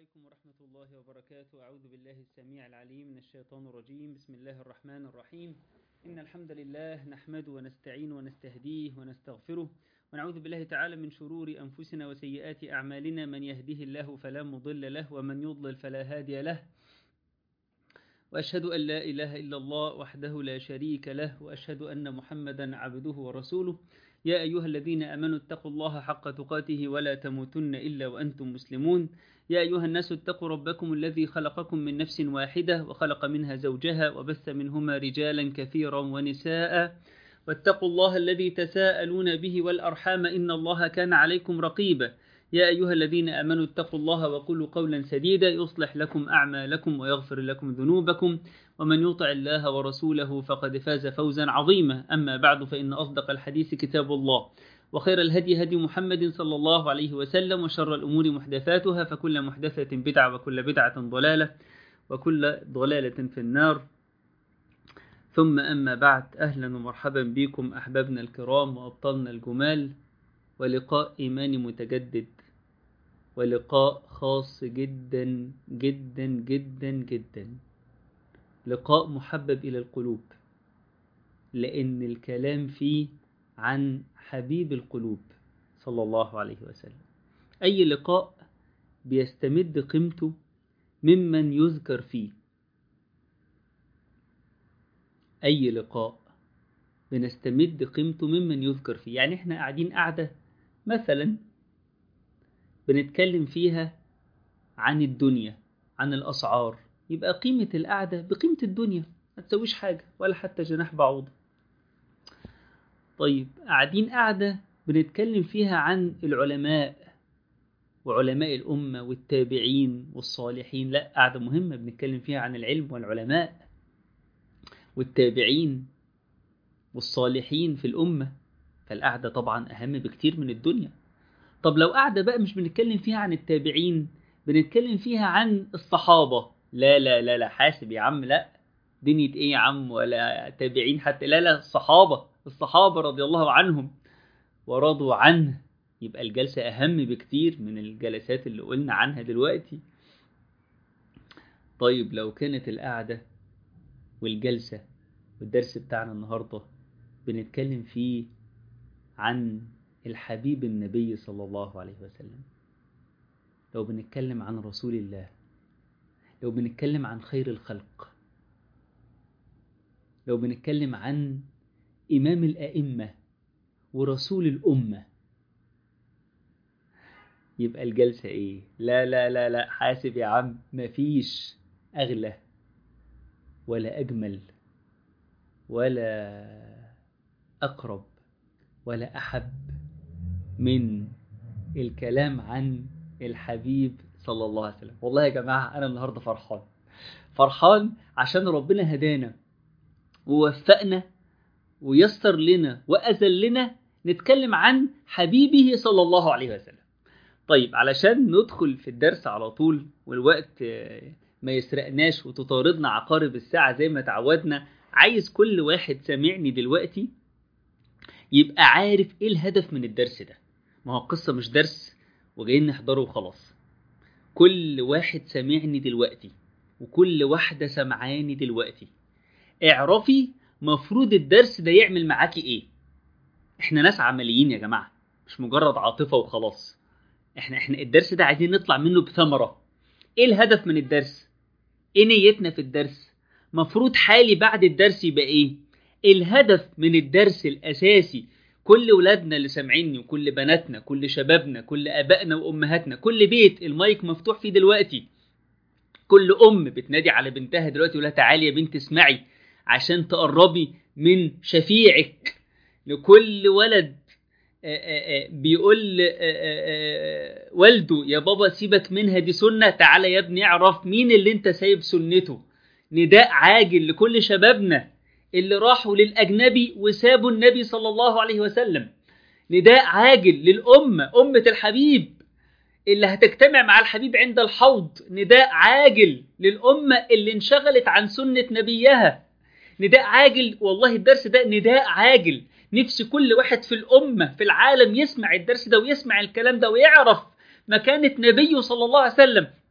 عليكم ورحمة الله وبركاته أعوذ بالله السميع العليم من الشيطان الرجيم بسم الله الرحمن الرحيم إن الحمد لله نحمده ونستعين ونستهديه ونستغفره ونعوذ بالله تعالى من شرور أنفسنا وسيئات أعمالنا من يهده الله فلا مضل له ومن يضلل فلا هادي له وأشهد أن لا إله إلا الله وحده لا شريك له وأشهد أن محمدا عبده ورسوله يا أيها الذين أمنوا اتقوا الله حق تقاته ولا تموتن إلا وأنتم مسلمون يا أيها الناس اتقوا ربكم الذي خلقكم من نفس واحدة وخلق منها زوجها وبث منهما رجالا كثيرا ونساء واتقوا الله الذي تساءلون به والأرحام إن الله كان عليكم رقيبا يا أيها الذين آمنوا اتقوا الله وقولوا قولا سديدا يصلح لكم أعمالكم ويغفر لكم ذنوبكم ومن يطع الله ورسوله فقد فاز فوزا عظيما أما بعد فإن أصدق الحديث كتاب الله وخير الهدي هدي محمد صلى الله عليه وسلم وشر الأمور محدثاتها فكل محدثة بدعة وكل بدعة ضلالة وكل ضلالة في النار ثم أما بعد أهلا ومرحبا بكم أحبابنا الكرام وأبطالنا الجمال ولقاء إيماني متجدد ولقاء خاص جدا جدا جدا جدا لقاء محبب إلى القلوب لأن الكلام فيه عن حبيب القلوب صلى الله عليه وسلم أي لقاء بيستمد قيمته ممن يذكر فيه أي لقاء بنستمد قيمته ممن يذكر فيه يعني احنا قاعدين قاعدة مثلا بنتكلم فيها عن الدنيا عن الأسعار يبقى قيمة القعدة بقيمة الدنيا ما تسويش حاجة ولا حتى جناح بعوضة طيب قاعدين قاعدة بنتكلم فيها عن العلماء وعلماء الأمة والتابعين والصالحين لا قاعدة مهمة بنتكلم فيها عن العلم والعلماء والتابعين والصالحين في الأمة فالقعدة طبعا أهم بكتير من الدنيا طب لو قعدة بقى مش بنتكلم فيها عن التابعين بنتكلم فيها عن الصحابة لا لا لا لا حاسب يا عم لا دنيا ايه يا عم ولا تابعين حتى لا لا الصحابة الصحابة رضي الله عنهم ورضوا عنه يبقى الجلسة أهم بكتير من الجلسات اللي قلنا عنها دلوقتي طيب لو كانت القعدة والجلسة والدرس بتاعنا النهاردة بنتكلم فيه عن الحبيب النبي صلى الله عليه وسلم لو بنتكلم عن رسول الله لو بنتكلم عن خير الخلق لو بنتكلم عن إمام الأئمة ورسول الأمة يبقى الجلسة إيه؟ لا لا لا لا حاسب يا عم مفيش أغلى ولا أجمل ولا أقرب ولا أحب من الكلام عن الحبيب صلى الله عليه وسلم والله يا جماعة أنا النهاردة فرحان فرحان عشان ربنا هدانا ووفقنا ويسر لنا وأذلنا نتكلم عن حبيبه صلى الله عليه وسلم طيب علشان ندخل في الدرس على طول والوقت ما يسرقناش وتطاردنا عقارب الساعة زي ما تعودنا عايز كل واحد سامعني دلوقتي يبقى عارف ايه الهدف من الدرس ده ما هو القصة مش درس وجايين نحضره وخلاص كل واحد سامعني دلوقتي وكل واحدة سمعاني دلوقتي اعرفي مفروض الدرس ده يعمل معاكي ايه احنا ناس عمليين يا جماعة مش مجرد عاطفة وخلاص احنا احنا الدرس ده عايزين نطلع منه بثمرة ايه الهدف من الدرس ايه نيتنا في الدرس مفروض حالي بعد الدرس يبقى ايه الهدف من الدرس الاساسي كل ولادنا اللي سامعيني وكل بناتنا كل شبابنا كل ابائنا وامهاتنا كل بيت المايك مفتوح فيه دلوقتي كل ام بتنادي على بنتها دلوقتي ولا تعالي يا بنت اسمعي عشان تقربي من شفيعك لكل ولد بيقول والده يا بابا سيبك منها دي سنة تعالى يا ابني اعرف مين اللي انت سايب سنته نداء عاجل لكل شبابنا اللي راحوا للأجنبي وسابوا النبي صلى الله عليه وسلم نداء عاجل للأمة أمة الحبيب اللي هتجتمع مع الحبيب عند الحوض نداء عاجل للأمة اللي انشغلت عن سنة نبيها نداء عاجل والله الدرس ده نداء عاجل نفسي كل واحد في الأمة في العالم يسمع الدرس ده ويسمع الكلام ده ويعرف مكانة نبيه صلى الله عليه وسلم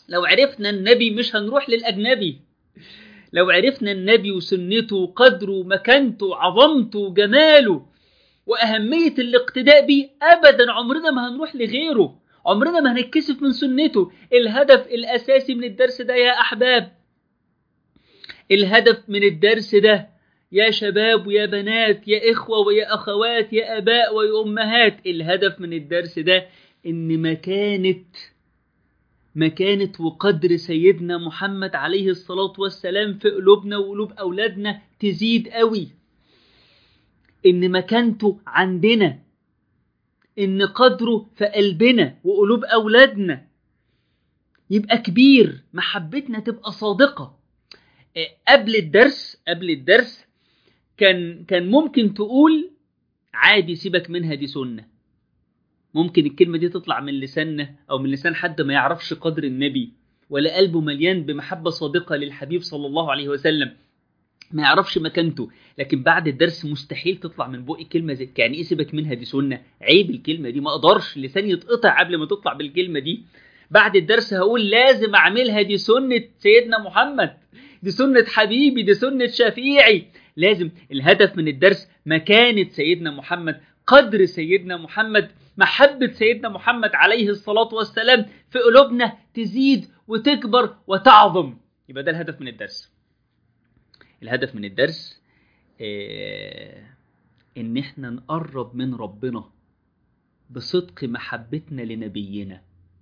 لو عرفنا النبي مش هنروح للأجنبي لو عرفنا النبي وسنته وقدره ومكانته وعظمته وجماله وأهمية الاقتداء بيه أبدا عمرنا ما هنروح لغيره عمرنا ما هنتكسف من سنته الهدف الأساسي من الدرس ده يا أحباب الهدف من الدرس ده يا شباب ويا بنات يا إخوة ويا أخوات يا أباء ويا أمهات الهدف من الدرس ده إن مكانة مكانة وقدر سيدنا محمد عليه الصلاة والسلام في قلوبنا وقلوب أولادنا تزيد قوي إن مكانته عندنا إن قدره في قلبنا وقلوب أولادنا يبقى كبير محبتنا تبقى صادقة قبل الدرس قبل الدرس كان كان ممكن تقول عادي سيبك منها دي سنة ممكن الكلمة دي تطلع من لساننا أو من لسان حد ما يعرفش قدر النبي ولا قلبه مليان بمحبة صادقة للحبيب صلى الله عليه وسلم ما يعرفش مكانته لكن بعد الدرس مستحيل تطلع من بقي كلمة زي يعني ايه سيبك منها دي سنة عيب الكلمة دي ما اقدرش لساني يتقطع قبل ما تطلع بالكلمة دي بعد الدرس هقول لازم اعملها دي سنة سيدنا محمد دي سنة حبيبي دي سنة شفيعي لازم الهدف من الدرس مكانة سيدنا محمد قدر سيدنا محمد محبة سيدنا محمد عليه الصلاة والسلام في قلوبنا تزيد وتكبر وتعظم يبقى ده الهدف من الدرس الهدف من الدرس آه ان احنا نقرب من ربنا بصدق محبتنا لنبينا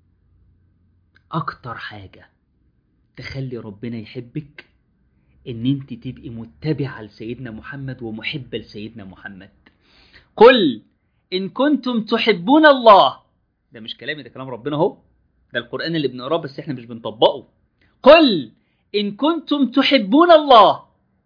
اكتر حاجة تخلي ربنا يحبك ان انت تبقي متبعة لسيدنا محمد ومحبة لسيدنا محمد قل ان كنتم تحبون الله ده مش كلامي ده كلام ربنا اهو ده القرآن اللي بنقراه بس احنا مش بنطبقه قل ان كنتم تحبون الله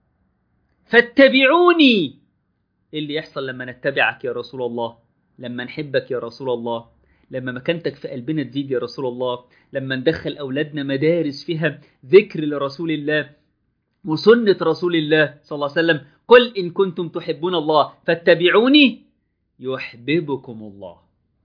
فاتبعوني ايه اللي يحصل لما نتبعك يا رسول الله لما نحبك يا رسول الله لما مكانتك في قلبنا تزيد يا رسول الله لما ندخل أولادنا مدارس فيها ذكر لرسول الله وسنة رسول الله صلى الله عليه وسلم قل إن كنتم تحبون الله فاتبعوني يحببكم الله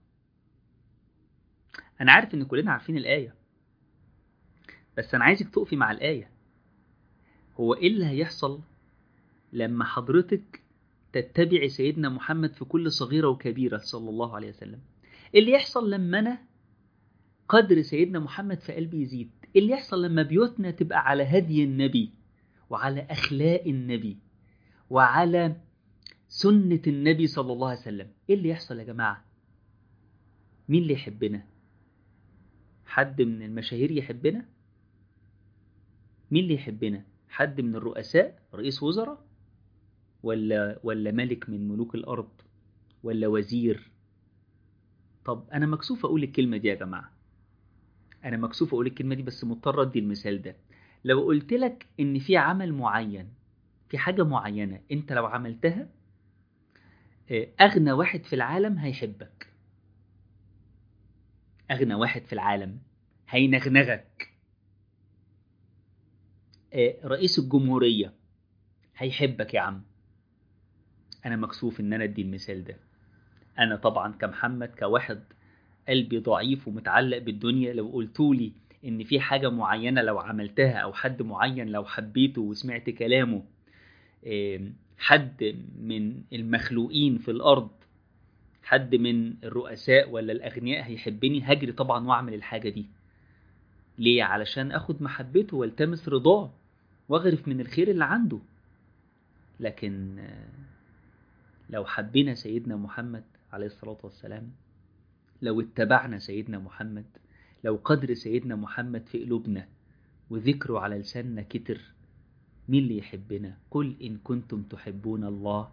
أنا عارف إن كلنا عارفين الآية بس أنا عايزك تقفي مع الآية هو إيه اللي هيحصل لما حضرتك تتبعي سيدنا محمد في كل صغيرة وكبيرة صلى الله عليه وسلم اللي يحصل لما أنا قدر سيدنا محمد في قلبي يزيد اللي يحصل لما بيوتنا تبقى على هدي النبي وعلى أخلاق النبي وعلى سنة النبي صلى الله عليه وسلم إيه اللي يحصل يا جماعة مين اللي يحبنا حد من المشاهير يحبنا مين اللي يحبنا حد من الرؤساء رئيس وزراء ولا ولا ملك من ملوك الارض ولا وزير طب انا مكسوف اقول الكلمه دي يا جماعه انا مكسوف اقول الكلمه دي بس مضطر ادي المثال ده لو قلت لك ان في عمل معين في حاجه معينه انت لو عملتها اغنى واحد في العالم هيحبك اغنى واحد في العالم هينغنغك رئيس الجمهوريه هيحبك يا عم انا مكسوف ان انا ادي المثال ده انا طبعا كمحمد كواحد قلبي ضعيف ومتعلق بالدنيا لو قلتولي ان في حاجه معينه لو عملتها او حد معين لو حبيته وسمعت كلامه حد من المخلوقين في الارض حد من الرؤساء ولا الاغنياء هيحبني هجري طبعا واعمل الحاجه دي ليه علشان اخد محبته والتمس رضاه واغرف من الخير اللي عنده لكن لو حبينا سيدنا محمد عليه الصلاة والسلام لو اتبعنا سيدنا محمد لو قدر سيدنا محمد في قلوبنا وذكره على لساننا كتر مين اللي يحبنا قل إن كنتم تحبون الله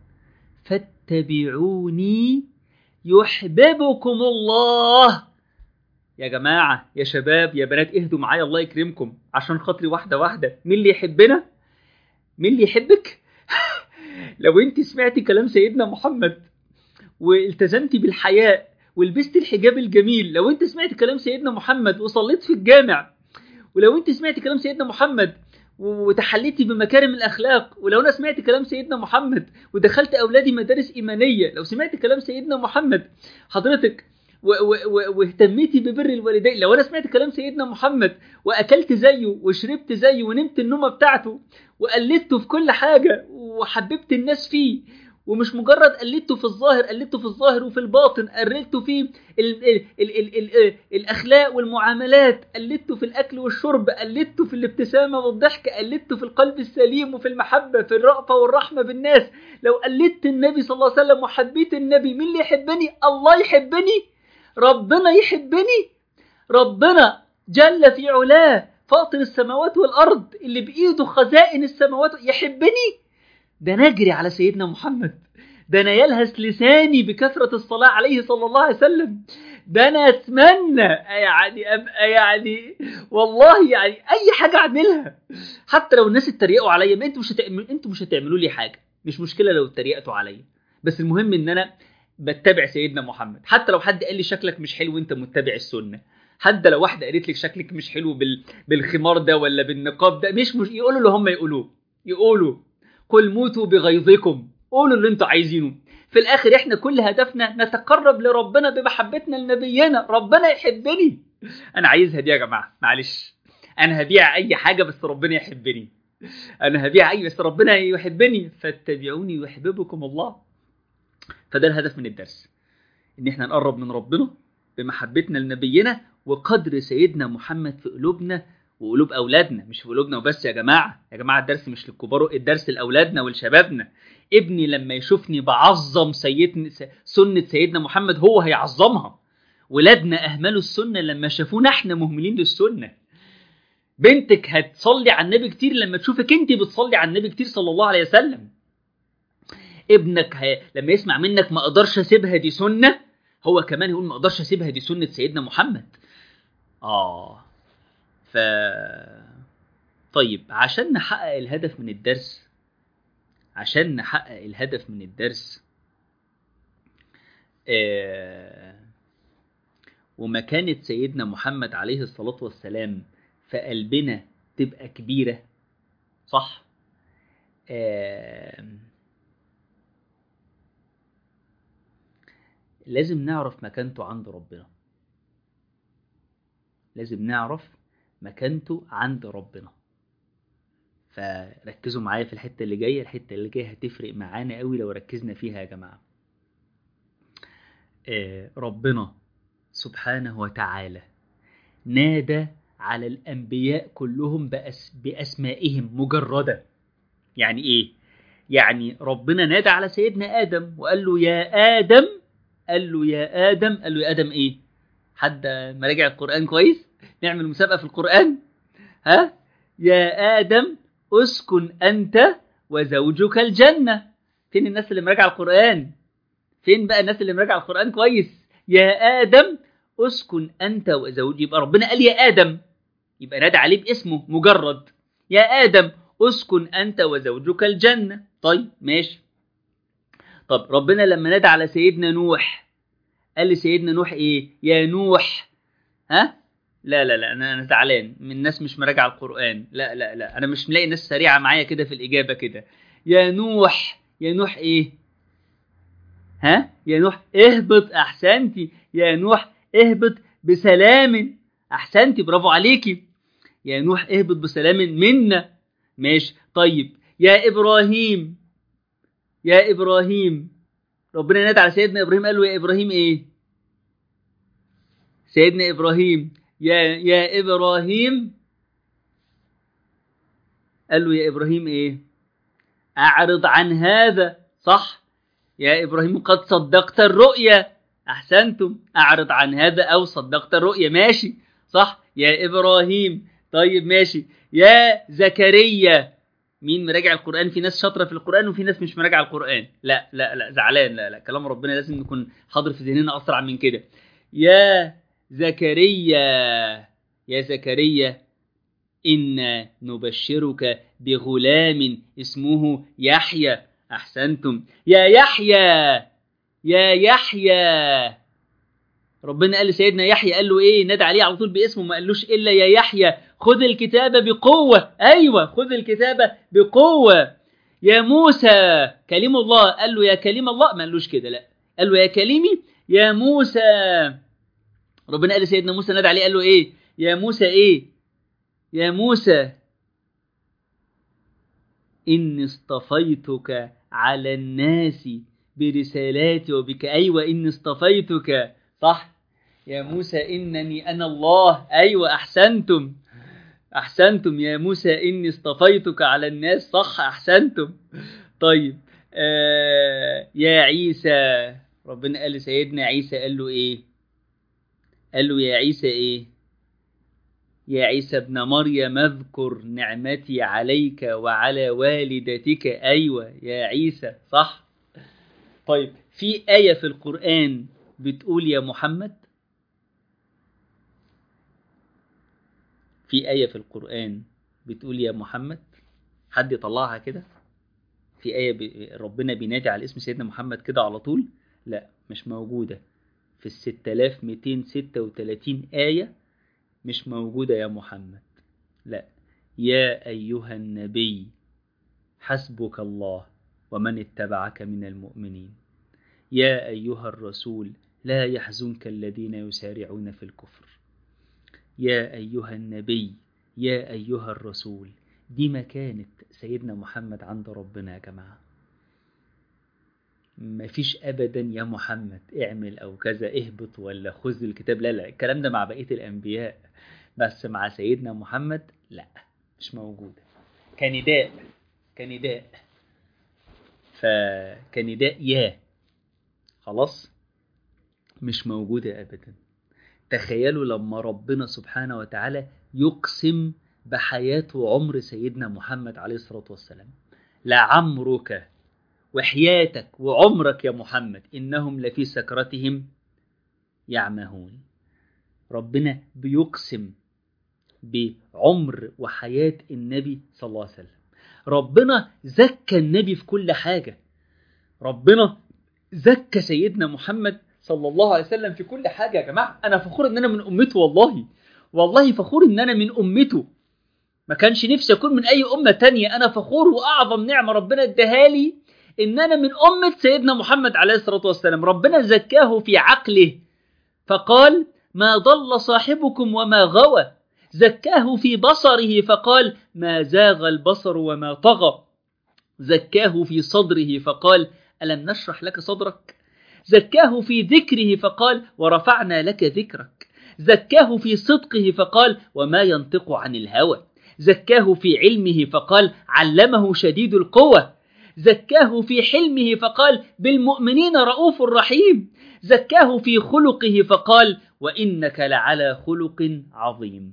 فاتبعوني يحببكم الله يا جماعة يا شباب يا بنات اهدوا معايا الله يكرمكم عشان خاطري واحدة واحدة مين اللي يحبنا مين اللي يحبك لو انت سمعتي كلام سيدنا محمد والتزمتي بالحياء ولبست الحجاب الجميل لو انت سمعت كلام سيدنا محمد وصليت في الجامع ولو انت سمعت كلام سيدنا محمد وتحليتي بمكارم الاخلاق ولو انا سمعت كلام سيدنا محمد ودخلت اولادي مدارس ايمانيه لو سمعت كلام سيدنا محمد حضرتك واهتميتي ببر الوالدين لو انا سمعت كلام سيدنا محمد واكلت زيه وشربت زيه ونمت النومه بتاعته وقلدته في كل حاجه وحببت الناس فيه ومش مجرد قلدته في الظاهر قلدته في الظاهر وفي الباطن قلدته في ال ال ال ال ال الاخلاق والمعاملات قلدته في الاكل والشرب قلدته في الابتسامه والضحك قلدته في القلب السليم وفي المحبه في الرأفه والرحمه بالناس لو قلدت النبي صلى الله عليه وسلم وحبيت النبي مين اللي يحبني الله يحبني ربنا يحبني ربنا جل في علاه فاطر السماوات والارض اللي بايده خزائن السماوات يحبني ده نجري على سيدنا محمد ده انا يلهث لساني بكثرة الصلاة عليه صلى الله عليه وسلم ده انا اتمنى يعني ابقى يعني والله يعني اي حاجة اعملها حتى لو الناس اتريقوا عليا ما انتوا مش هتعملوا انتوا مش هتعملوا لي حاجة مش مشكلة لو اتريقتوا عليا بس المهم ان انا بتبع سيدنا محمد حتى لو حد قال لي شكلك مش حلو وانت متبع السنة حتى لو واحدة قالت لك شكلك مش حلو بال... بالخمار ده ولا بالنقاب ده مش مش يقولوا اللي هم يقولوه يقولوا قل موتوا بغيظكم قولوا اللي انتوا عايزينه في الاخر احنا كل هدفنا نتقرب لربنا بمحبتنا لنبينا ربنا يحبني انا عايزها دي يا جماعه معلش انا هبيع اي حاجه بس ربنا يحبني انا هبيع اي بس ربنا يحبني فاتبعوني يحببكم الله فده الهدف من الدرس ان احنا نقرب من ربنا بمحبتنا لنبينا وقدر سيدنا محمد في قلوبنا وقلوب اولادنا مش في قلوبنا وبس يا جماعه يا جماعه الدرس مش للكبار الدرس لاولادنا ولشبابنا ابني لما يشوفني بعظم سيدنا سنه سيدنا محمد هو هيعظمها ولادنا اهملوا السنه لما شافونا احنا مهملين للسنه بنتك هتصلي على النبي كتير لما تشوفك انت بتصلي على النبي كتير صلى الله عليه وسلم ابنك ه... لما يسمع منك ما اقدرش اسيبها دي سنه هو كمان يقول ما اقدرش اسيبها دي سنه سيدنا محمد اه ف طيب عشان نحقق الهدف من الدرس عشان نحقق الهدف من الدرس آه ومكانة سيدنا محمد عليه الصلاة والسلام في قلبنا تبقى كبيرة صح آه لازم نعرف مكانته عند ربنا لازم نعرف مكانته عند ربنا فركزوا معايا في الحته اللي جايه الحته اللي جايه هتفرق معانا قوي لو ركزنا فيها يا جماعه آه ربنا سبحانه وتعالى نادى على الانبياء كلهم بأس باسمائهم مجرده يعني ايه يعني ربنا نادى على سيدنا ادم وقال له يا ادم قال له يا ادم قال له يا ادم ايه حد مراجع القران كويس نعمل مسابقة في القرآن ها يا آدم اسكن أنت وزوجك الجنة فين الناس اللي مراجعة القرآن فين بقى الناس اللي مراجعة القرآن كويس يا آدم اسكن أنت وزوجك يبقى ربنا قال يا آدم يبقى نادى عليه باسمه مجرد يا آدم اسكن أنت وزوجك الجنة طيب ماشي طب ربنا لما نادى على سيدنا نوح قال لسيدنا نوح ايه يا نوح ها لا لا لا انا انا زعلان من الناس مش مراجعه القران لا لا لا انا مش ملاقي ناس سريعه معايا كده في الاجابه كده يا نوح يا نوح ايه ها يا نوح اهبط احسنتي يا نوح اهبط بسلام احسنتي برافو عليكي يا نوح اهبط بسلام منا ماشي طيب يا ابراهيم يا ابراهيم ربنا نادى على سيدنا ابراهيم قال له يا ابراهيم ايه سيدنا ابراهيم يا يا ابراهيم قال له يا ابراهيم ايه اعرض عن هذا صح يا ابراهيم قد صدقت الرؤيا احسنتم اعرض عن هذا او صدقت الرؤيا ماشي صح يا ابراهيم طيب ماشي يا زكريا مين مراجع القران في ناس شاطره في القران وفي ناس مش مراجع القران لا لا لا زعلان لا لا كلام ربنا لازم نكون حاضر في ذهننا اسرع من كده يا زكريا يا زكريا إنا نبشرك بغلام اسمه يحيى أحسنتم يا يحيى يا يحيى ربنا قال لسيدنا يحيى قال له ايه نادى عليه على طول باسمه ما قالوش الا يا يحيى خذ الكتاب بقوه ايوه خذ الكتاب بقوه يا موسى كلم الله قال له يا كلم الله ما قالوش كده لا قال له يا كلمي يا موسى ربنا قال لسيدنا موسى نادى عليه قال له ايه يا موسى ايه يا موسى إني اصطفيتك على الناس برسالاتي وبك أيوة إني اصطفيتك صح يا موسى إنني أنا الله أيوة أحسنتم أحسنتم يا موسى إني اصطفيتك على الناس صح أحسنتم طيب آه يا عيسى ربنا قال لسيدنا عيسى قال له إيه قال له يا عيسى إيه يا عيسى ابن مريم اذكر نعمتي عليك وعلى والدتك أيوة يا عيسى صح طيب في آية في القرآن بتقول يا محمد في آية في القرآن بتقول يا محمد حد يطلعها كده في آية ب... ربنا بينادي على اسم سيدنا محمد كده على طول لا مش موجودة في الستة آلاف ميتين ستة وتلاتين آية مش موجودة يا محمد لا يا أيها النبي حسبك الله ومن اتبعك من المؤمنين يا أيها الرسول لا يحزنك الذين يسارعون في الكفر يا أيها النبي يا أيها الرسول دي مكانة سيدنا محمد عند ربنا يا جماعة مفيش أبدا يا محمد اعمل أو كذا اهبط ولا خذ الكتاب لا لا الكلام ده مع بقية الأنبياء بس مع سيدنا محمد لا مش موجودة كنداء كنداء فكنداء يا خلاص مش موجودة أبدا تخيلوا لما ربنا سبحانه وتعالى يقسم بحياة وعمر سيدنا محمد عليه الصلاة والسلام لعمرك وحياتك وعمرك يا محمد إنهم لفي سكرتهم يعمهون ربنا بيقسم بعمر وحياة النبي صلى الله عليه وسلم ربنا زكى النبي في كل حاجة ربنا زكى سيدنا محمد صلى الله عليه وسلم في كل حاجة يا جماعة أنا فخور إن أنا من أمته والله والله فخور إن أنا من أمته ما كانش نفسي أكون من أي أمة تانية أنا فخور وأعظم نعمة ربنا اداها لي إن أنا من أمة سيدنا محمد عليه الصلاة والسلام ربنا زكاه في عقله فقال ما ضل صاحبكم وما غوى زكاه في بصره فقال ما زاغ البصر وما طغى زكاه في صدره فقال ألم نشرح لك صدرك زكاه في ذكره فقال ورفعنا لك ذكرك زكاه في صدقه فقال وما ينطق عن الهوى زكاه في علمه فقال علمه شديد القوة زكاه في حلمه فقال بالمؤمنين رؤوف رحيم زكاه في خلقه فقال وإنك لعلى خلق عظيم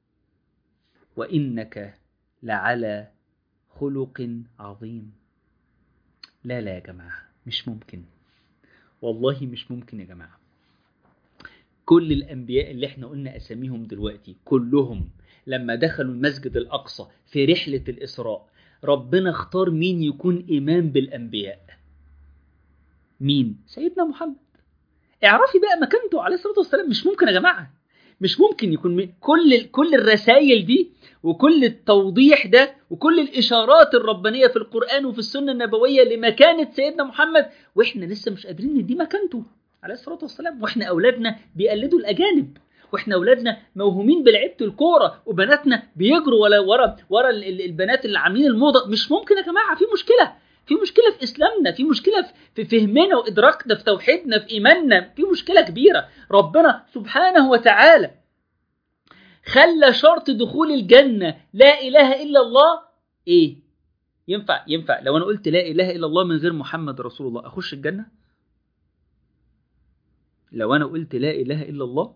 وإنك لعلى خلق عظيم لا لا يا جماعة مش ممكن والله مش ممكن يا جماعة كل الأنبياء اللي احنا قلنا أساميهم دلوقتي كلهم لما دخلوا المسجد الأقصى في رحلة الإسراء ربنا اختار مين يكون إمام بالأنبياء مين؟ سيدنا محمد اعرفي بقى مكانته عليه الصلاة والسلام مش ممكن يا جماعة مش ممكن يكون من كل كل الرسائل دي وكل التوضيح ده وكل الإشارات الربانية في القرآن وفي السنة النبوية لمكانة سيدنا محمد وإحنا لسه مش قادرين ندي مكانته عليه الصلاة والسلام وإحنا أولادنا بيقلدوا الأجانب واحنا اولادنا موهومين بلعيبه الكوره وبناتنا بيجروا ولا ورا ورا البنات اللي عاملين الموضه مش ممكن يا جماعه في مشكله في مشكله في اسلامنا في مشكله في فهمنا وادراكنا في توحيدنا في ايماننا في مشكله كبيره ربنا سبحانه وتعالى خلى شرط دخول الجنه لا اله الا الله ايه ينفع ينفع لو انا قلت لا اله الا الله من غير محمد رسول الله اخش الجنه لو انا قلت لا اله الا الله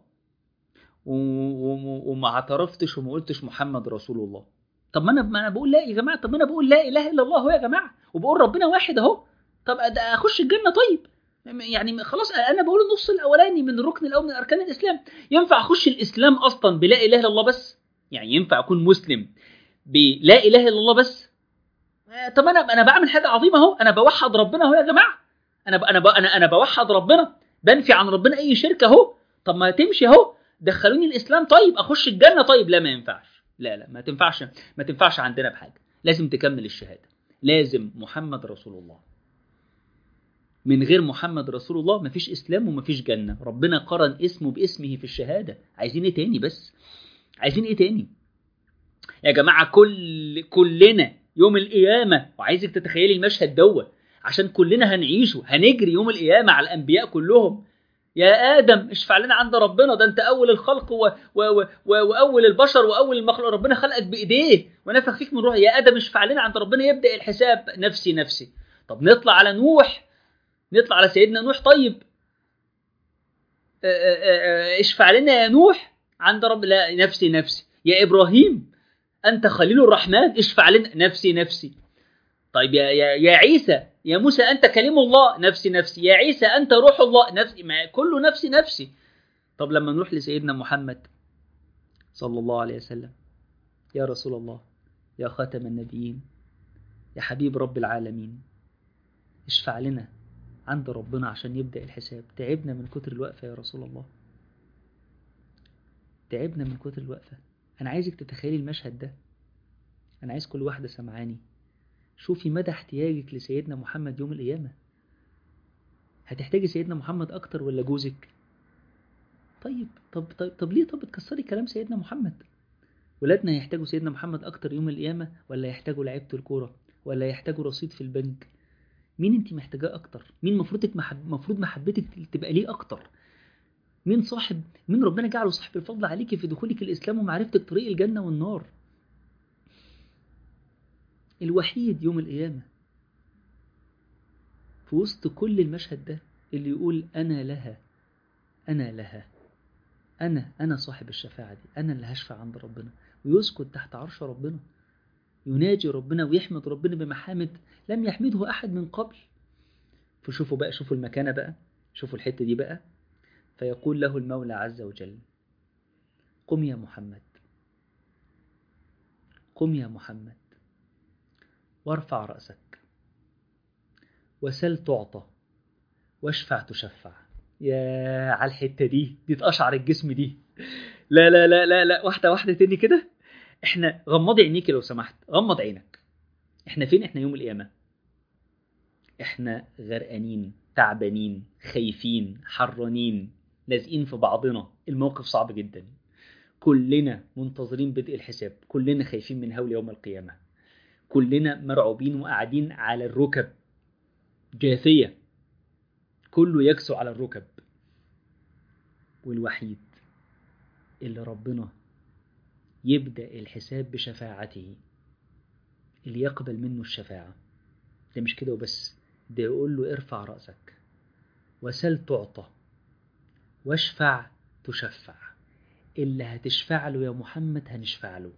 وما اعترفتش وما قلتش محمد رسول الله طب ما انا ما انا بقول لا يا جماعه طب ما انا بقول لا اله الا الله اهو يا جماعه وبقول ربنا واحد اهو طب اخش الجنه طيب يعني خلاص انا بقول النص الاولاني من الركن الاول من اركان الاسلام ينفع اخش الاسلام اصلا بلا اله الا الله بس يعني ينفع اكون مسلم بلا اله الا الله بس طب انا انا بعمل حاجه عظيمه اهو انا بوحد ربنا اهو يا جماعه انا ب... انا ب... انا انا بوحد ربنا بنفي عن ربنا اي شركه اهو طب ما تمشي اهو دخلوني الاسلام طيب اخش الجنه طيب لا ما ينفعش لا لا ما تنفعش ما تنفعش عندنا بحاجه لازم تكمل الشهاده لازم محمد رسول الله من غير محمد رسول الله مفيش اسلام ومفيش جنه ربنا قرن اسمه باسمه في الشهاده عايزين ايه تاني بس عايزين ايه تاني يا جماعه كل كلنا يوم القيامه وعايزك تتخيلي المشهد دوت عشان كلنا هنعيشه هنجري يوم القيامه على الانبياء كلهم يا ادم اشفع لنا عند ربنا ده انت اول الخلق و... و... و... واول البشر واول المخلوق ربنا خلقك بايديه ونفخ فيك من روح يا ادم اشفع لنا عند ربنا يبدا الحساب نفسي نفسي طب نطلع على نوح نطلع على سيدنا نوح طيب اشفع لنا يا نوح عند رب لا نفسي نفسي يا ابراهيم انت خليل الرحمن اشفع لنا نفسي نفسي طيب يا يا, يا عيسى يا موسى انت كلم الله نفسي نفسي يا عيسى انت روح الله نفسي ما كله نفسي نفسي طب لما نروح لسيدنا محمد صلى الله عليه وسلم يا رسول الله يا خاتم النبيين يا حبيب رب العالمين اشفع لنا عند ربنا عشان يبدأ الحساب تعبنا من كتر الوقفة يا رسول الله تعبنا من كتر الوقفة أنا عايزك تتخيلي المشهد ده أنا عايز كل واحدة سمعاني شوفي مدى احتياجك لسيدنا محمد يوم القيامة هتحتاجي سيدنا محمد أكتر ولا جوزك طيب طب طب, طب ليه طب بتكسري كلام سيدنا محمد ولادنا هيحتاجوا سيدنا محمد أكتر يوم القيامة ولا يحتاجوا لعيبة الكورة ولا يحتاجوا رصيد في البنك مين انت محتاجاه اكتر مين مفروضك محب... مفروض محبتك تبقى ليه اكتر مين صاحب مين ربنا جعله صاحب الفضل عليك في دخولك الاسلام ومعرفتك طريق الجنه والنار الوحيد يوم القيامه في وسط كل المشهد ده اللي يقول انا لها انا لها انا انا صاحب الشفاعه دي انا اللي هشفع عند ربنا ويسكت تحت عرش ربنا يناجي ربنا ويحمد ربنا بمحامد لم يحمده أحد من قبل فشوفوا بقى شوفوا المكانة بقى شوفوا الحتة دي بقى فيقول له المولى عز وجل قم يا محمد قم يا محمد وارفع رأسك وسل تعطى واشفع تشفع يا على الحتة دي دي تقشعر الجسم دي لا لا لا لا لا واحدة واحدة تاني كده احنا غمضي عينيك لو سمحت غمض عينك احنا فين احنا يوم القيامة احنا غرقانين تعبانين خايفين حرانين لازقين في بعضنا الموقف صعب جدا كلنا منتظرين بدء الحساب كلنا خايفين من هول يوم القيامة كلنا مرعوبين وقاعدين على الركب جاثية كله يكسو على الركب والوحيد اللي ربنا يبدأ الحساب بشفاعته اللي يقبل منه الشفاعة ده مش كده وبس ده يقول له ارفع رأسك وسل تعطى واشفع تشفع اللي هتشفع له يا محمد هنشفع له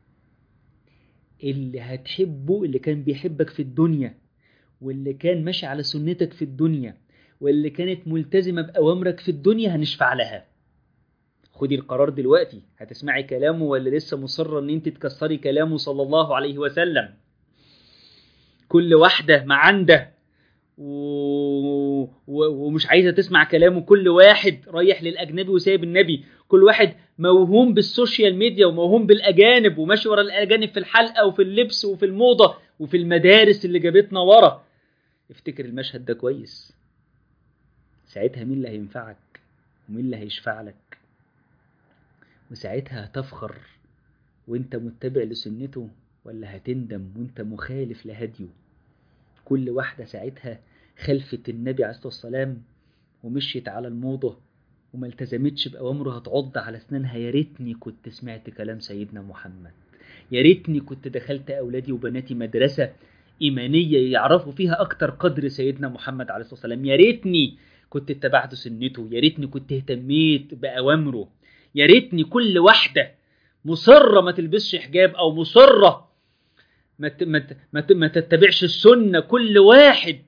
اللي هتحبه اللي كان بيحبك في الدنيا واللي كان ماشي على سنتك في الدنيا واللي كانت ملتزمة بأوامرك في الدنيا هنشفع لها خدي القرار دلوقتي هتسمعي كلامه ولا لسه مصرة ان انت تكسري كلامه صلى الله عليه وسلم كل واحدة ما عنده و... و... ومش عايزة تسمع كلامه كل واحد رايح للأجنبي وسايب النبي كل واحد موهوم بالسوشيال ميديا وموهوم بالأجانب وماشي ورا الأجانب في الحلقة وفي اللبس وفي الموضة وفي المدارس اللي جابتنا ورا افتكر المشهد ده كويس ساعتها مين اللي هينفعك ومين اللي هيشفع لك وساعتها هتفخر وانت متبع لسنته ولا هتندم وانت مخالف لهديه كل واحدة ساعتها خلفت النبي عليه الصلاة والسلام ومشيت على الموضة وما التزمتش بأوامره هتعض على أسنانها يا ريتني كنت سمعت كلام سيدنا محمد يا ريتني كنت دخلت أولادي وبناتي مدرسة إيمانية يعرفوا فيها أكتر قدر سيدنا محمد عليه الصلاة والسلام يا ريتني كنت اتبعت سنته يا ريتني كنت اهتميت بأوامره يا ريتني كل واحدة مصرة ما تلبسش حجاب أو مصرة ما ما ما تتبعش السنة كل واحد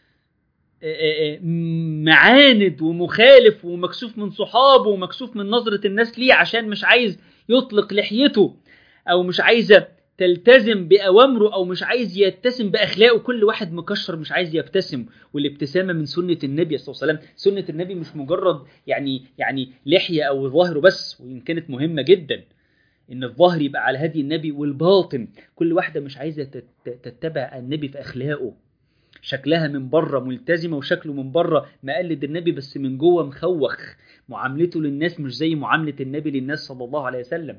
معاند ومخالف ومكسوف من صحابه ومكسوف من نظرة الناس ليه عشان مش عايز يطلق لحيته أو مش عايزة تلتزم بأوامره أو مش عايز يتسم بأخلاقه كل واحد مكشر مش عايز يبتسم والابتسامة من سنة النبي صلى الله عليه وسلم سنة النبي مش مجرد يعني يعني لحية أو ظاهره بس وإن كانت مهمة جدا إن الظاهر يبقى على هدي النبي والباطن كل واحدة مش عايزة تتبع النبي في أخلاقه شكلها من بره ملتزمة وشكله من بره مقلد النبي بس من جوه مخوخ معاملته للناس مش زي معاملة النبي للناس صلى الله عليه وسلم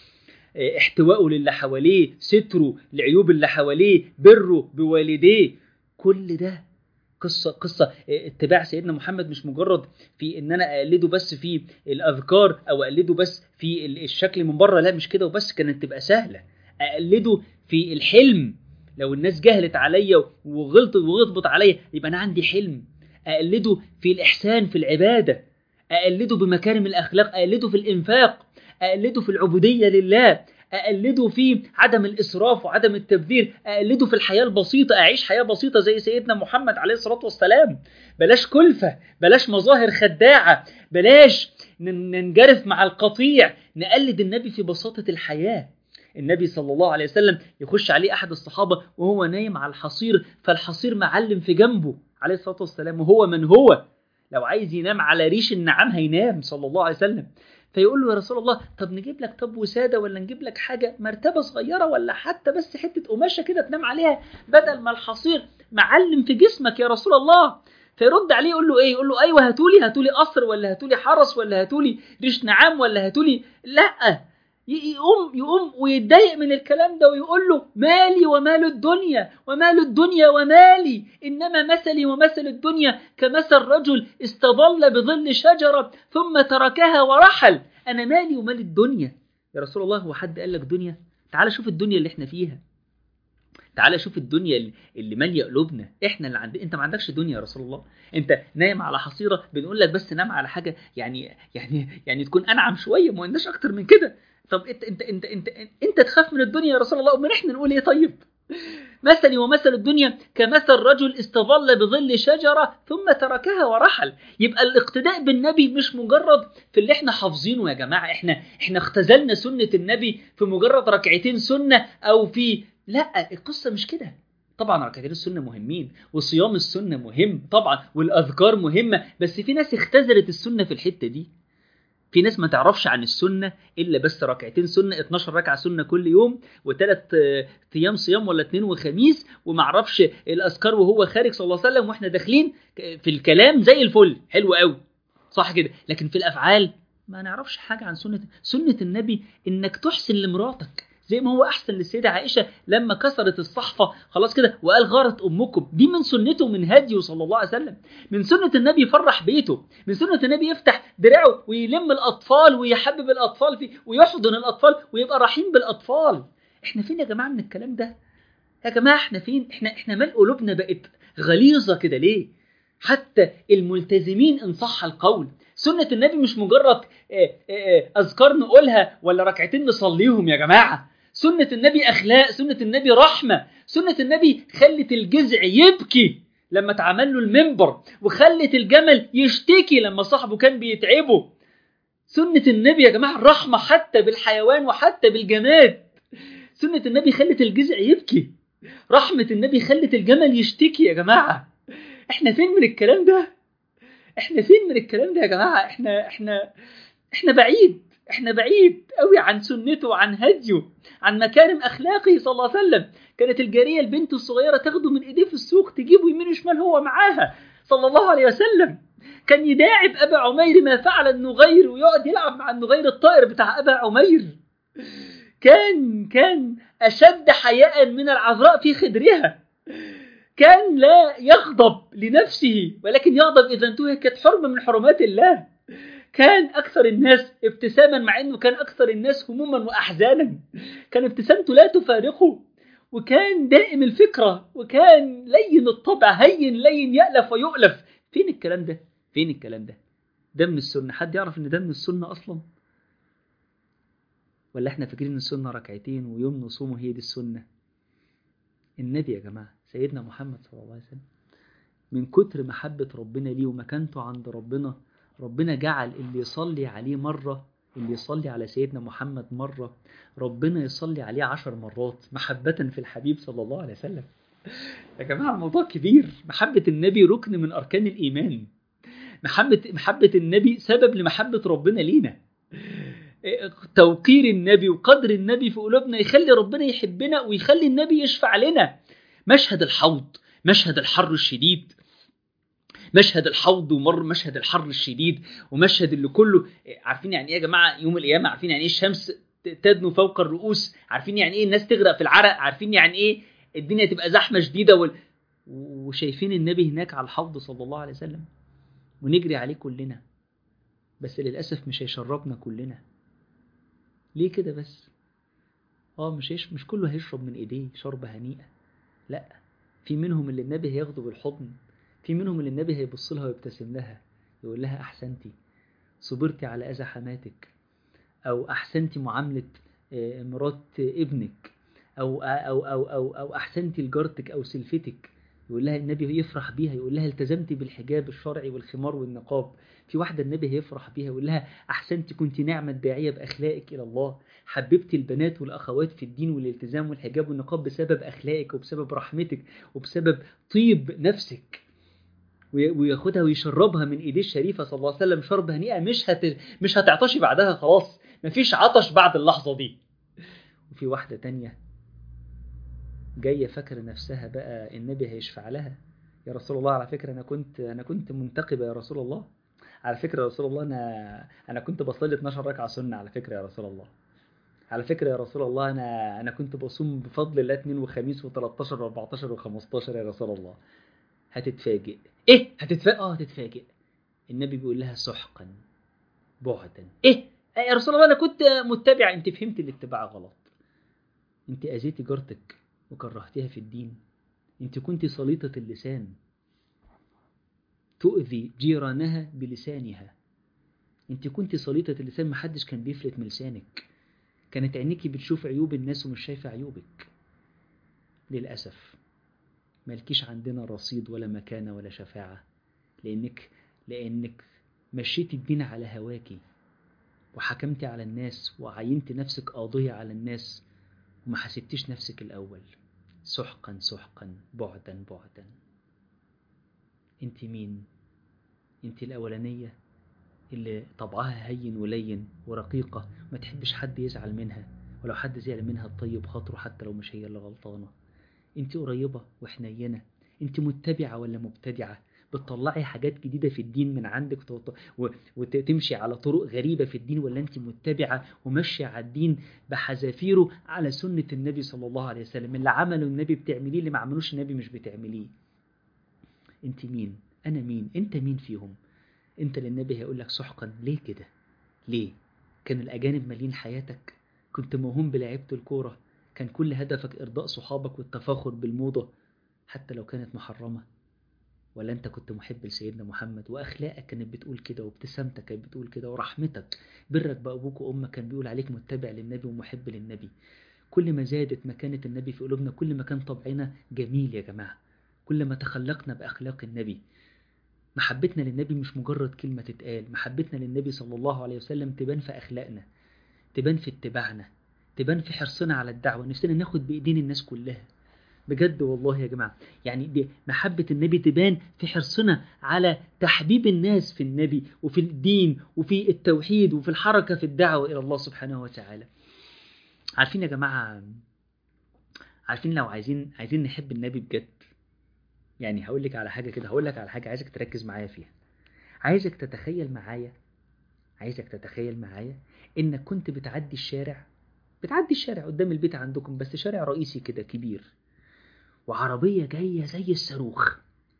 احتوائه للي حواليه ستره العيوب اللي حواليه بره بوالديه كل ده قصة قصة اتباع سيدنا محمد مش مجرد في ان انا اقلده بس في الاذكار او اقلده بس في الشكل من بره لا مش كده وبس كانت تبقى سهلة اقلده في الحلم لو الناس جهلت عليا وغلطت وغضبت عليا يبقى انا عندي حلم اقلده في الاحسان في العبادة اقلده بمكارم الاخلاق اقلده في الانفاق اقلده في العبودية لله أقلده في عدم الإسراف وعدم التبذير أقلده في الحياة البسيطة أعيش حياة بسيطة زي سيدنا محمد عليه الصلاة والسلام بلاش كلفة بلاش مظاهر خداعة بلاش ننجرف مع القطيع نقلد النبي في بساطة الحياة النبي صلى الله عليه وسلم يخش عليه أحد الصحابة وهو نايم على الحصير فالحصير معلم في جنبه عليه الصلاة والسلام وهو من هو لو عايز ينام على ريش النعام هينام صلى الله عليه وسلم فيقول له يا رسول الله طب نجيب لك طب وساده ولا نجيب لك حاجه مرتبه صغيره ولا حتى بس حته قماشه كده تنام عليها بدل ما الحصير معلم في جسمك يا رسول الله فيرد عليه يقول له ايه يقول له ايوه هاتولي هاتولي قصر ولا هاتولي حرس ولا هاتولي ريش نعام ولا هاتولي لا يقوم يقوم ويتضايق من الكلام ده ويقول له مالي ومال الدنيا ومال الدنيا ومالي انما مثلي ومثل الدنيا كمثل رجل استظل بظل شجره ثم تركها ورحل انا مالي ومال الدنيا يا رسول الله هو حد قال لك دنيا تعال شوف الدنيا اللي احنا فيها تعال شوف الدنيا اللي ماليه قلوبنا احنا اللي عندنا انت ما عندكش دنيا يا رسول الله انت نايم على حصيره بنقول لك بس نام على حاجه يعني يعني يعني تكون انعم شويه ما قلناش اكتر من كده طب انت انت انت انت انت تخاف من الدنيا يا رسول الله امال احنا نقول ايه طيب مثلي ومثل الدنيا كمثل رجل استظل بظل شجرة ثم تركها ورحل يبقى الاقتداء بالنبي مش مجرد في اللي احنا حافظينه يا جماعة احنا احنا اختزلنا سنة النبي في مجرد ركعتين سنة او في لا القصة مش كده طبعا ركعتين السنة مهمين وصيام السنة مهم طبعا والأذكار مهمة بس في ناس اختزلت السنة في الحتة دي في ناس ما تعرفش عن السنة إلا بس ركعتين سنة 12 ركعة سنة كل يوم وثلاث أيام صيام ولا اثنين وخميس وما عرفش الأذكار وهو خارج صلى الله عليه وسلم وإحنا داخلين في الكلام زي الفل حلو قوي صح كده لكن في الأفعال ما نعرفش حاجة عن سنة سنة النبي إنك تحسن لمراتك زي ما هو احسن للسيده عائشه لما كسرت الصحفه خلاص كده وقال غارت امكم دي من سنته ومن هديه صلى الله عليه وسلم من سنه النبي يفرح بيته من سنه النبي يفتح دراعه ويلم الاطفال ويحبب الاطفال فيه ويحضن الاطفال ويبقى رحيم بالاطفال احنا فين يا جماعه من الكلام ده يا جماعه احنا فين احنا احنا مال قلوبنا بقت غليظه كده ليه حتى الملتزمين ان صح القول سنة النبي مش مجرد أذكار نقولها ولا ركعتين نصليهم يا جماعة سنة النبي أخلاق سنة النبي رحمة سنة النبي خلت الجزع يبكي لما اتعمل له المنبر وخلت الجمل يشتكي لما صاحبه كان بيتعبه سنة النبي يا جماعة الرحمة حتى بالحيوان وحتى بالجماد سنة النبي خلت الجزع يبكي رحمة النبي خلت الجمل يشتكي يا جماعة احنا فين من الكلام ده احنا فين من الكلام ده يا جماعة احنا احنا احنا بعيد احنا بعيد قوي عن سنته وعن هديه عن مكارم اخلاقه صلى الله عليه وسلم كانت الجاريه البنت الصغيره تاخده من ايديه في السوق تجيبه يمين وشمال هو معاها صلى الله عليه وسلم كان يداعب ابا عمير ما فعل النغير ويقعد يلعب مع النغير الطائر بتاع ابا عمير كان كان اشد حياء من العذراء في خدرها كان لا يغضب لنفسه ولكن يغضب اذا انتهكت حرمه من حرمات الله كان أكثر الناس ابتساما مع أنه كان أكثر الناس هموما وأحزانا كان ابتسامته لا تفارقه وكان دائم الفكرة وكان لين الطبع هين لين يألف ويؤلف فين الكلام ده؟ فين الكلام ده؟ ده من السنة حد يعرف ان ده من السنة أصلا؟ ولا احنا فاكرين ان السنة ركعتين ويوم نصومه هي دي السنة النبي يا جماعة سيدنا محمد صلى الله عليه وسلم من كتر محبة ربنا ليه ومكانته عند ربنا ربنا جعل اللي يصلي عليه مرة اللي يصلي على سيدنا محمد مرة ربنا يصلي عليه عشر مرات محبة في الحبيب صلى الله عليه وسلم يا جماعة الموضوع كبير محبة النبي ركن من أركان الإيمان محبة, محبة النبي سبب لمحبة ربنا لينا توقير النبي وقدر النبي في قلوبنا يخلي ربنا يحبنا ويخلي النبي يشفع لنا مشهد الحوض مشهد الحر الشديد مشهد الحوض ومر مشهد الحر الشديد ومشهد اللي كله عارفين يعني ايه يا جماعه يوم القيامه عارفين يعني ايه الشمس تدنو فوق الرؤوس عارفين يعني ايه الناس تغرق في العرق عارفين يعني ايه الدنيا تبقى زحمه شديده وال... وشايفين النبي هناك على الحوض صلى الله عليه وسلم ونجري عليه كلنا بس للاسف مش هيشربنا كلنا ليه كده بس اه مش هيش مش كله هيشرب من ايديه شربة هنيئة لا في منهم اللي النبي هياخده بالحضن في منهم اللي النبي هيبص لها ويبتسم لها يقول لها احسنتي صبرتي على اذى حماتك او احسنتي معاملة مرات ابنك او او او او, أو احسنتي لجارتك او سلفتك يقول لها النبي يفرح بيها يقول لها التزمتي بالحجاب الشرعي والخمار والنقاب في واحدة النبي هيفرح بيها يقول لها أحسنتي كنت نعمة داعية بأخلاقك إلى الله حببتي البنات والأخوات في الدين والالتزام والحجاب والنقاب بسبب أخلاقك وبسبب رحمتك وبسبب طيب نفسك وياخدها ويشربها من ايديه الشريفه صلى الله عليه وسلم شرب هنيئه مش هت... مش هتعطشي بعدها خلاص مفيش عطش بعد اللحظه دي وفي واحده تانية جايه فاكره نفسها بقى النبي هيشفع لها يا رسول الله على فكره انا كنت انا كنت منتقبه يا رسول الله على فكره يا رسول الله انا انا كنت بصلي 12 ركعه سنه على فكره يا رسول الله على فكره يا رسول الله انا انا كنت بصوم بفضل الله اثنين وخميس و13 و14 و15 يا رسول الله هتتفاجئ ايه هتتفاجئ اه هتتفاجئ النبي بيقول لها سحقا بعدا ايه يا رسول الله انا كنت متبع انت فهمت الاتباع غلط انت اذيتي جارتك وكرهتها في الدين انت كنت سليطة اللسان تؤذي جيرانها بلسانها انت كنت سليطة اللسان محدش كان بيفلت من لسانك كانت عينيكي بتشوف عيوب الناس ومش شايفة عيوبك للأسف مالكيش عندنا رصيد ولا مكانة ولا شفاعة لأنك لأنك مشيتي الدين على هواكي وحكمتي على الناس وعينت نفسك قاضية على الناس وما حسبتيش نفسك الأول سحقا سحقا بعدا بعدا انت مين انت الأولانية اللي طبعها هين ولين ورقيقة ما تحبش حد يزعل منها ولو حد زعل منها تطيب خاطره حتى لو مش هي اللي غلطانة انت قريبة وحنينة انت متبعة ولا مبتدعة بتطلعي حاجات جديدة في الدين من عندك وتمشي على طرق غريبة في الدين ولا انت متبعة وماشية على الدين بحذافيره على سنة النبي صلى الله عليه وسلم اللي عمله النبي بتعمليه اللي ما عملوش النبي مش بتعمليه انت مين انا مين انت مين فيهم انت للنبي هيقول لك سحقا ليه كده ليه كان الاجانب مالين حياتك كنت موهوم بلعيبه الكوره كان كل هدفك ارضاء صحابك والتفاخر بالموضه حتى لو كانت محرمه ولا انت كنت محب لسيدنا محمد واخلاقك كانت بتقول كده وابتسامتك كانت بتقول كده ورحمتك برك بابوك وامك كان بيقول عليك متبع للنبي ومحب للنبي كل ما زادت مكانه النبي في قلوبنا كل ما كان طبعنا جميل يا جماعه كل ما تخلقنا باخلاق النبي محبتنا للنبي مش مجرد كلمة تتقال محبتنا للنبي صلى الله عليه وسلم تبان في أخلاقنا تبان في اتباعنا تبان في حرصنا على الدعوة نفسنا ناخد بإيدين الناس كلها بجد والله يا جماعة يعني دي محبة النبي تبان في حرصنا على تحبيب الناس في النبي وفي الدين وفي التوحيد وفي الحركة في الدعوة إلى الله سبحانه وتعالى عارفين يا جماعة عارفين لو عايزين عايزين نحب النبي بجد يعني هقول لك على حاجة كده هقول لك على حاجة عايزك تركز معايا فيها عايزك تتخيل معايا عايزك تتخيل معايا انك كنت بتعدي الشارع بتعدي الشارع قدام البيت عندكم بس شارع رئيسي كده كبير وعربية جاية زي الصاروخ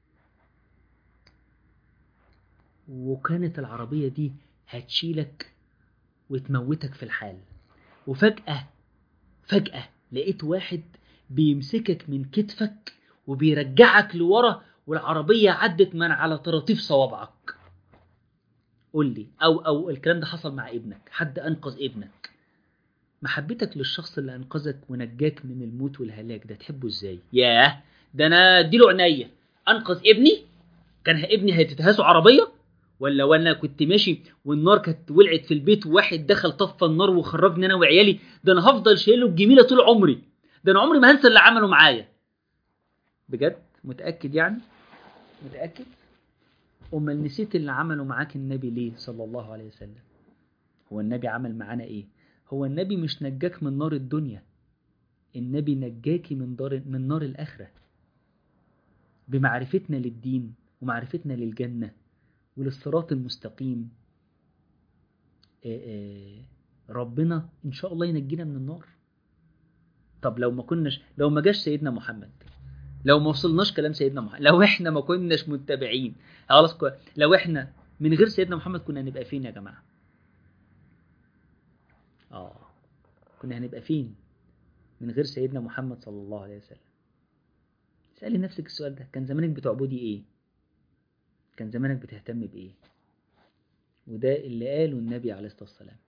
وكانت العربية دي هتشيلك وتموتك في الحال وفجأة فجأة لقيت واحد بيمسكك من كتفك وبيرجعك لورا والعربية عدت من على طراطيف صوابعك قول لي أو أو الكلام ده حصل مع ابنك حد أنقذ ابنك محبتك للشخص اللي أنقذك ونجاك من الموت والهلاك ده تحبه إزاي ياه ده أنا اديله عينيا أنقذ ابني كان ابني هيتتهاسه عربية ولا وانا كنت ماشي والنار كانت ولعت في البيت وواحد دخل طفى النار وخرجني انا وعيالي ده انا هفضل شايله الجميله طول عمري ده انا عمري ما هنسى اللي عمله معايا بجد متأكد يعني متأكد أمال نسيت اللي عمله معاك النبي ليه صلى الله عليه وسلم هو النبي عمل معانا إيه هو النبي مش نجاك من نار الدنيا النبي نجاكي من دار من نار الآخرة بمعرفتنا للدين ومعرفتنا للجنة وللصراط المستقيم آه، آه، ربنا إن شاء الله ينجينا من النار طب لو ما كناش لو ما جاش سيدنا محمد لو ما وصلناش كلام سيدنا محمد لو احنا ما كناش متبعين خلاص كو- لو احنا من غير سيدنا محمد كنا هنبقى فين يا جماعة اه كنا هنبقى فين من غير سيدنا محمد صلى الله عليه وسلم اسألي نفسك السؤال ده كان زمانك بتعبدي ايه كان زمانك بتهتم بايه وده اللي قاله النبي عليه الصلاة والسلام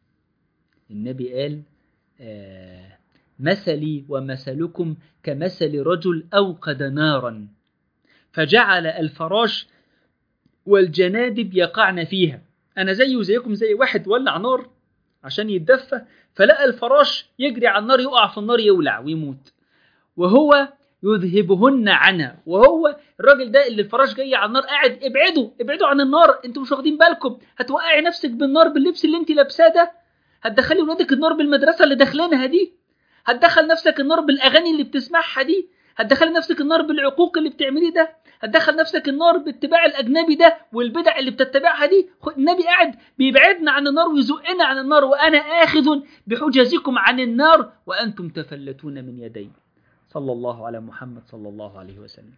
النبي قال آه مثلي ومثلكم كمثل رجل أوقد نارا فجعل الفراش والجنادب يقعن فيها أنا زيه وزيكم زي واحد ولع نار عشان يتدفى فلقى الفراش يجري على النار يقع في النار يولع ويموت وهو يذهبهن عنها وهو الراجل ده اللي الفراش جاي على النار قاعد ابعدوا ابعدوا عن النار انتوا مش واخدين بالكم هتوقعي نفسك بالنار باللبس اللي انت لابساه ده هتدخلي ولادك النار بالمدرسه اللي داخلينها دي هتدخل نفسك النار بالاغاني اللي بتسمعها دي هتدخل نفسك النار بالعقوق اللي بتعمليه ده هتدخل نفسك النار باتباع الاجنبي ده والبدع اللي بتتبعها دي خ- النبي قاعد بيبعدنا عن النار ويزقنا عن النار وانا اخذ بحجزكم عن النار وانتم تفلتون من يدي صلى الله على محمد صلى الله عليه وسلم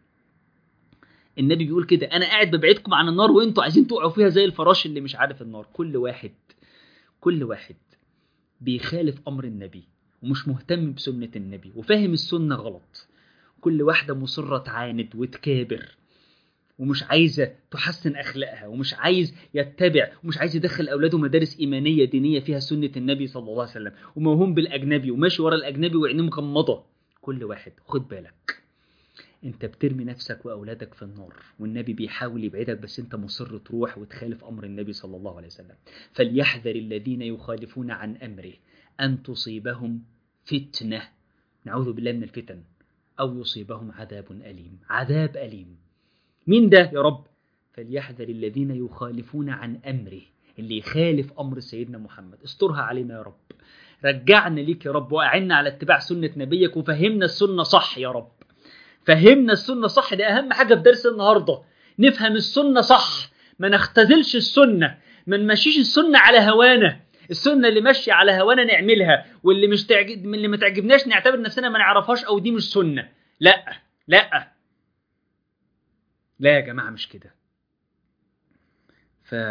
النبي بيقول كده انا قاعد ببعدكم عن النار وانتوا عايزين تقعوا فيها زي الفراش اللي مش عارف النار كل واحد كل واحد بيخالف امر النبي ومش مهتم بسنة النبي وفاهم السنة غلط كل واحدة مصرة تعاند وتكابر ومش عايزة تحسن أخلاقها ومش عايز يتبع ومش عايز يدخل أولاده مدارس إيمانية دينية فيها سنة النبي صلى الله عليه وسلم وموهوم بالأجنبي وماشي ورا الأجنبي وعينيه مغمضة كل واحد خد بالك انت بترمي نفسك واولادك في النار والنبي بيحاول يبعدك بس انت مصر تروح وتخالف امر النبي صلى الله عليه وسلم فليحذر الذين يخالفون عن امره ان تصيبهم فتنه نعوذ بالله من الفتن او يصيبهم عذاب اليم عذاب اليم مين ده يا رب فليحذر الذين يخالفون عن امره اللي يخالف امر سيدنا محمد استرها علينا يا رب رجعنا ليك يا رب واعنا على اتباع سنه نبيك وفهمنا السنه صح يا رب فهمنا السنة صح ده أهم حاجة في درس النهاردة نفهم السنة صح ما نختزلش السنة ما نمشيش السنة على هوانا السنة اللي ماشية على هوانا نعملها واللي مش تعجب من اللي ما تعجبناش نعتبر نفسنا ما نعرفهاش أو دي مش سنة لا لا لا يا جماعة مش كده ف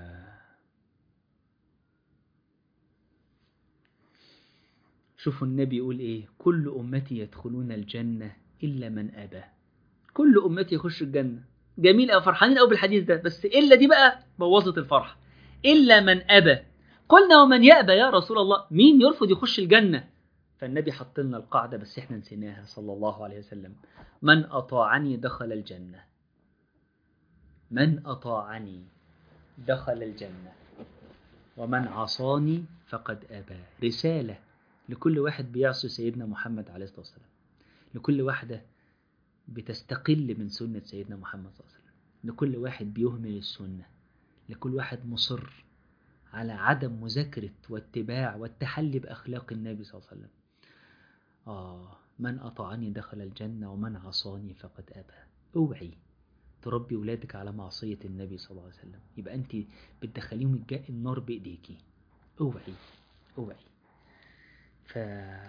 شوفوا النبي يقول ايه كل امتي يدخلون الجنه الا من ابى كل امتي يخش الجنه جميل او فرحانين قوي بالحديث ده بس الا دي بقى بوظت الفرح الا من ابى قلنا ومن يأبى يا رسول الله مين يرفض يخش الجنه فالنبي حط لنا القاعده بس احنا نسيناها صلى الله عليه وسلم من اطاعني دخل الجنه من اطاعني دخل الجنه ومن عصاني فقد ابى رساله لكل واحد بيعصي سيدنا محمد عليه الصلاة والسلام لكل واحدة بتستقل من سنة سيدنا محمد صلى الله عليه وسلم لكل واحد بيهمل السنة لكل واحد مصر على عدم مذاكرة واتباع والتحلي بأخلاق النبي صلى الله عليه وسلم آه من أطاعني دخل الجنة ومن عصاني فقد أبى اوعي تربي ولادك على معصية النبي صلى الله عليه وسلم يبقى أنت بتدخليهم الج- النار بإيديكي اوعي اوعي ف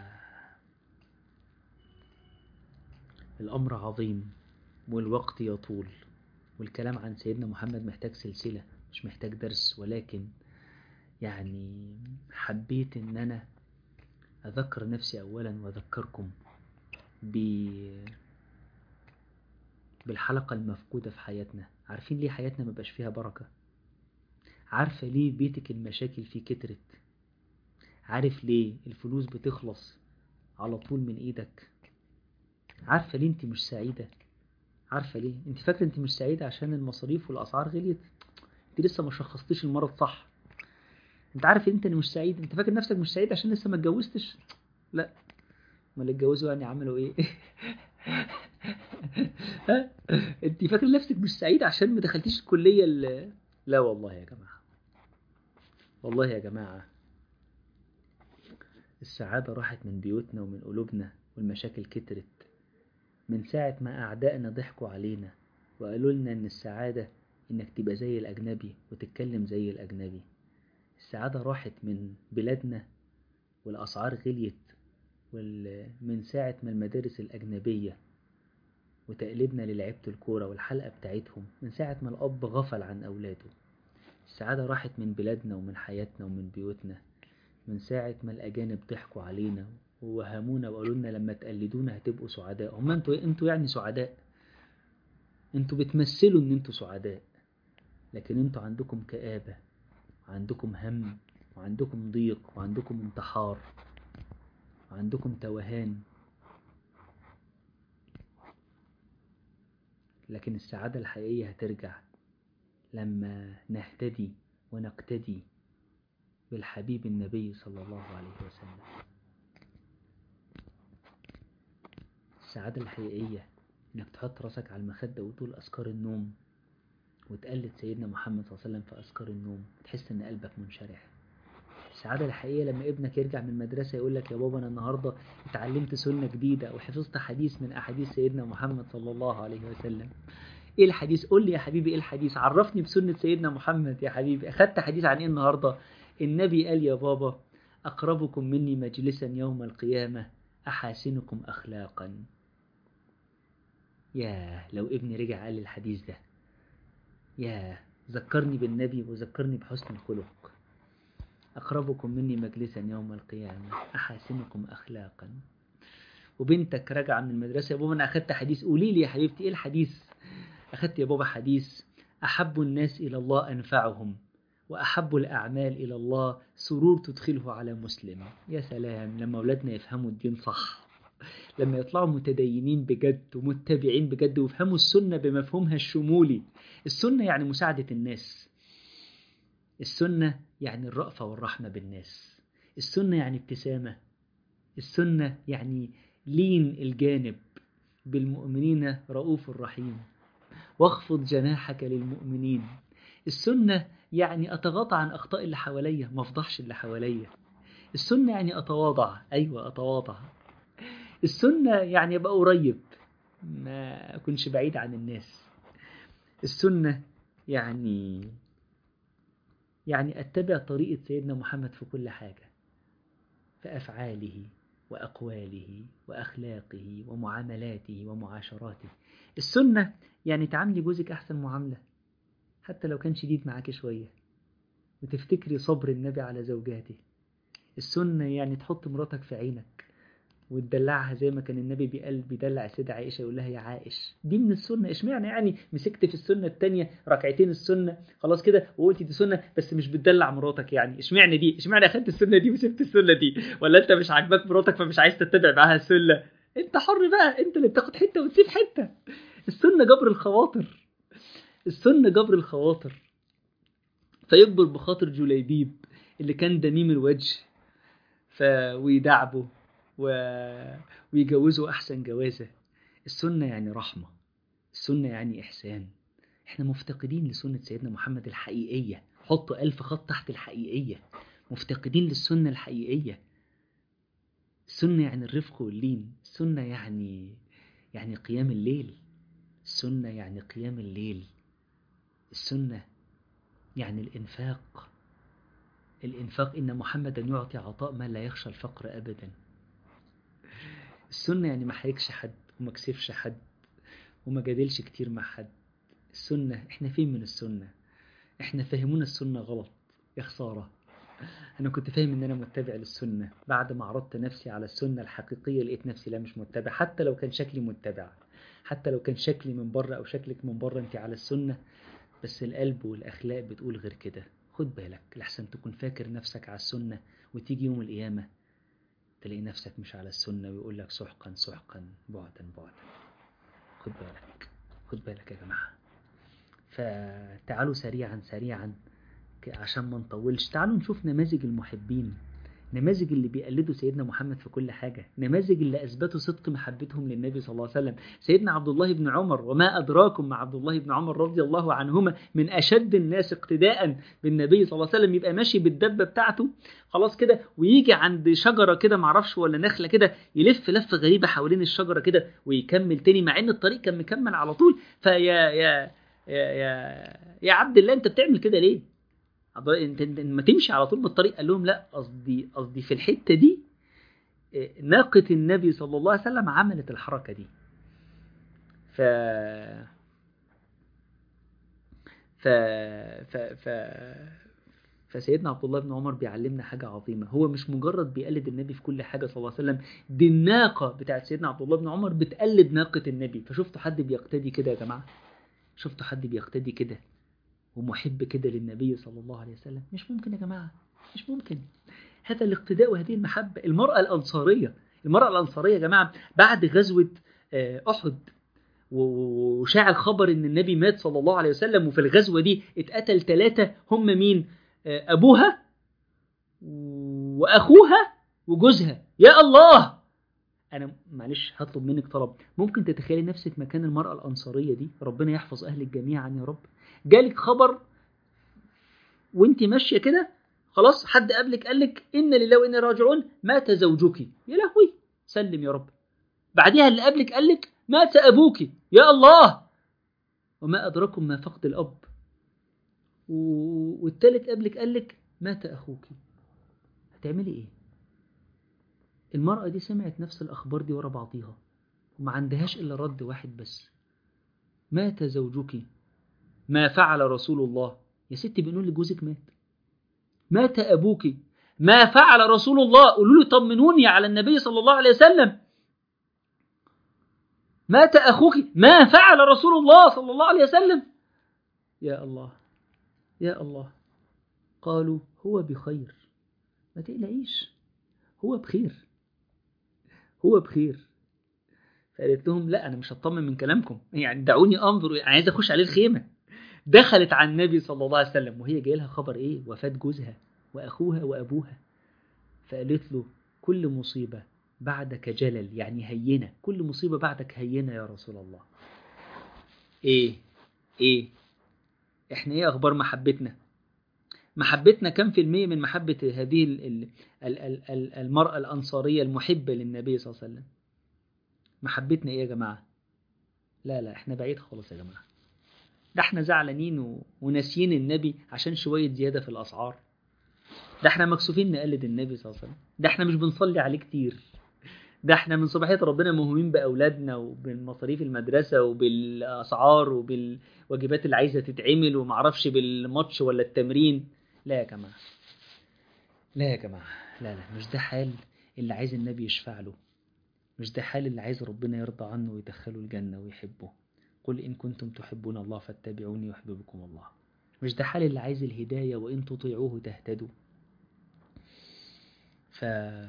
الأمر عظيم والوقت يطول والكلام عن سيدنا محمد محتاج سلسلة مش محتاج درس ولكن يعني حبيت ان انا اذكر نفسي اولا واذكركم ب بالحلقة المفقودة في حياتنا عارفين ليه حياتنا ما بقاش فيها بركة عارفة ليه بيتك المشاكل فيه كترت عارف ليه الفلوس بتخلص على طول من ايدك عارفة ليه انت مش سعيدة عارفة ليه انت فاكرة انت مش سعيدة عشان المصاريف والاسعار غليت انت لسه ما شخصتيش المرض صح انت عارف انت مش سعيد انت فاكر نفسك مش سعيد عشان لسه ما اتجوزتش لا ما اللي اتجوزوا يعني عملوا ايه ها؟ انت فاكر نفسك مش سعيد عشان ما دخلتيش الكلية ال... لا والله يا جماعة والله يا جماعة السعادة راحت من بيوتنا ومن قلوبنا والمشاكل كترت من ساعة ما أعدائنا ضحكوا علينا وقالوا لنا إن السعادة إنك تبقى زي الأجنبي وتتكلم زي الأجنبي السعادة راحت من بلادنا والأسعار غليت من ساعة ما المدارس الأجنبية وتقليبنا للعيبة الكورة والحلقة بتاعتهم من ساعة ما الأب غفل عن أولاده السعادة راحت من بلادنا ومن حياتنا ومن بيوتنا من ساعة ما الأجانب ضحكوا علينا ووهمونا وقالوا لنا لما تقلدونا هتبقوا سعداء هم انتوا انتوا يعني سعداء انتوا بتمثلوا ان انتوا سعداء لكن انتوا عندكم كآبة وعندكم هم وعندكم ضيق وعندكم انتحار وعندكم توهان لكن السعادة الحقيقية هترجع لما نهتدي ونقتدي بالحبيب النبي صلى الله عليه وسلم السعادة الحقيقية انك تحط راسك على المخدة وتقول أذكار النوم وتقلد سيدنا محمد صلى الله عليه وسلم في أذكار النوم تحس إن قلبك منشرح السعادة الحقيقية لما ابنك يرجع من المدرسة يقول لك يا بابا أنا النهاردة اتعلمت سنة جديدة وحفظت حديث من أحاديث سيدنا محمد صلى الله عليه وسلم ايه الحديث قول لي يا حبيبي ايه الحديث عرفني بسنة سيدنا محمد يا حبيبي اخدت حديث عن ايه النهاردة النبي قال يا بابا أقربكم مني مجلسا يوم القيامة أحاسنكم أخلاقا يا لو ابني رجع قال الحديث ده يا ذكرني بالنبي وذكرني بحسن الخلق أقربكم مني مجلسا يوم القيامة أحاسنكم أخلاقا وبنتك راجعة من المدرسة يا بابا أنا أخدت حديث قولي لي يا حبيبتي إيه الحديث أخدت يا بابا حديث أحب الناس إلى الله أنفعهم وأحب الأعمال إلى الله سرور تدخله على مسلم يا سلام لما أولادنا يفهموا الدين صح لما يطلعوا متدينين بجد ومتبعين بجد ويفهموا السنة بمفهومها الشمولي السنة يعني مساعدة الناس السنة يعني الرأفة والرحمة بالناس السنة يعني ابتسامة السنة يعني لين الجانب بالمؤمنين رؤوف رحيم واخفض جناحك للمؤمنين السنة يعني أتغاضى عن أخطاء اللي حواليا ما أفضحش اللي حواليا السنة يعني أتواضع أيوة أتواضع السنة يعني أبقى قريب ما أكونش بعيد عن الناس السنة يعني يعني أتبع طريقة سيدنا محمد في كل حاجة في أفعاله وأقواله وأخلاقه ومعاملاته ومعاشراته السنة يعني تعاملي جوزك أحسن معاملة حتى لو كان شديد معاك شوية وتفتكري صبر النبي على زوجاته السنة يعني تحط مراتك في عينك وتدلعها زي ما كان النبي بيقال بيدلع السيدة عائشة يقول لها يا عائش دي من السنة اشمعنى يعني مسكت في السنة التانية ركعتين السنة خلاص كده وقلت دي سنة بس مش بتدلع مراتك يعني اشمعنى دي اشمعنى اخدت السنة دي وسبت السنة دي ولا انت مش عاجباك مراتك فمش عايز تتبع معاها السنة انت حر بقى انت اللي بتاخد حتة وتسيب حتة السنة جبر الخواطر السنة جبر الخواطر فيجبر بخاطر جليبيب اللي كان دميم الوجه ف... ويدعبه و... ويجوزه أحسن جوازة السنة يعني رحمة السنة يعني إحسان إحنا مفتقدين لسنة سيدنا محمد الحقيقية حطوا ألف خط تحت الحقيقية مفتقدين للسنة الحقيقية السنة يعني الرفق واللين السنة يعني يعني قيام الليل السنة يعني قيام الليل السنة يعني الإنفاق الإنفاق إن محمدا يعطي عطاء ما لا يخشى الفقر أبدا السنة يعني ما حركش حد وما كسفش حد وما جادلش كتير مع حد السنة احنا فين من السنة احنا فاهمون السنة غلط يا خسارة انا كنت فاهم ان انا متبع للسنة بعد ما عرضت نفسي على السنة الحقيقية لقيت نفسي لا مش متبع حتى لو كان شكلي متبع حتى لو كان شكلي من بره او شكلك من بره انت على السنة بس القلب والاخلاق بتقول غير كده خد بالك لحسن تكون فاكر نفسك على السنة وتيجي يوم القيامة تلاقي نفسك مش على السنة ويقول لك سحقا سحقا بعدا بعدا خد بالك خد بالك يا جماعة فتعالوا سريعا سريعا عشان ما نطولش تعالوا نشوف نماذج المحبين نماذج اللي بيقلدوا سيدنا محمد في كل حاجة نماذج اللي أثبتوا صدق محبتهم للنبي صلى الله عليه وسلم سيدنا عبد الله بن عمر وما أدراكم مع عبد الله بن عمر رضي الله عنهما من أشد الناس اقتداء بالنبي صلى الله عليه وسلم يبقى ماشي بالدبة بتاعته خلاص كده ويجي عند شجرة كده معرفش ولا نخلة كده يلف لفة غريبة حوالين الشجرة كده ويكمل تاني مع إن الطريق كان مكمل على طول فيا يا يا يا, يا عبد الله أنت بتعمل كده ليه؟ انت ما تمشي على طول بالطريق قال لهم لا قصدي قصدي في الحته دي ناقه النبي صلى الله عليه وسلم عملت الحركه دي ف ف ف ف فسيدنا عبد الله بن عمر بيعلمنا حاجة عظيمة هو مش مجرد بيقلد النبي في كل حاجة صلى الله عليه وسلم دي الناقة بتاعت سيدنا عبد الله بن عمر بتقلد ناقة النبي فشفتوا حد بيقتدي كده يا جماعة شفتوا حد بيقتدي كده ومحب كده للنبي صلى الله عليه وسلم مش ممكن يا جماعة مش ممكن هذا الاقتداء وهذه المحبة المرأة الأنصارية المرأة الأنصارية يا جماعة بعد غزوة أحد وشاع الخبر ان النبي مات صلى الله عليه وسلم وفي الغزوة دي اتقتل ثلاثة هم مين أبوها وأخوها وجوزها يا الله أنا معلش هطلب منك طلب ممكن تتخيلي نفسك مكان المرأة الأنصارية دي ربنا يحفظ أهلك جميعا يا رب جالك خبر وانت ماشيه كده خلاص حد قبلك قال لك ان لله وانا راجعون مات زوجك يا لهوي سلم يا رب بعديها اللي قبلك قال لك مات ابوك يا الله وما ادراكم ما فقد الاب والتالت قبلك قال لك مات اخوك هتعملي ايه المرأة دي سمعت نفس الأخبار دي ورا بعضيها وما عندهاش إلا رد واحد بس مات زوجك ما فعل رسول الله يا ستي بنقول لجوزك مات مات أبوك ما فعل رسول الله قولوا لي طمنوني على النبي صلى الله عليه وسلم مات أخوك ما فعل رسول الله صلى الله عليه وسلم يا الله يا الله قالوا هو بخير ما تقلقيش هو بخير هو بخير فقالت لهم لا انا مش هطمن من كلامكم يعني دعوني انظر انا عايز اخش عليه الخيمه دخلت على النبي صلى الله عليه وسلم وهي جاي لها خبر ايه وفاة جوزها واخوها وابوها فقالت له كل مصيبه بعدك جلل يعني هينه كل مصيبه بعدك هينه يا رسول الله ايه ايه احنا ايه اخبار محبتنا محبتنا كم في المية من محبة هذه المرأة الأنصارية المحبة للنبي صلى الله عليه وسلم محبتنا ايه يا جماعة لا لا احنا بعيد خالص يا جماعة ده احنا زعلانين وناسيين النبي عشان شوية زيادة في الأسعار ده احنا مكسوفين نقلد النبي صلى الله عليه وسلم ده احنا مش بنصلي عليه كتير ده احنا من صباحية ربنا مهمين بأولادنا وبالمصاريف المدرسة وبالأسعار وبالواجبات اللي عايزة تتعمل ومعرفش بالماتش ولا التمرين لا يا جماعة لا يا جماعة لا لا مش ده حال اللي عايز النبي يشفع له مش ده حال اللي عايز ربنا يرضى عنه ويدخله الجنة ويحبه قل إن كنتم تحبون الله فاتبعوني يحببكم الله مش ده حال اللي عايز الهداية وإن تطيعوه تهتدوا ف...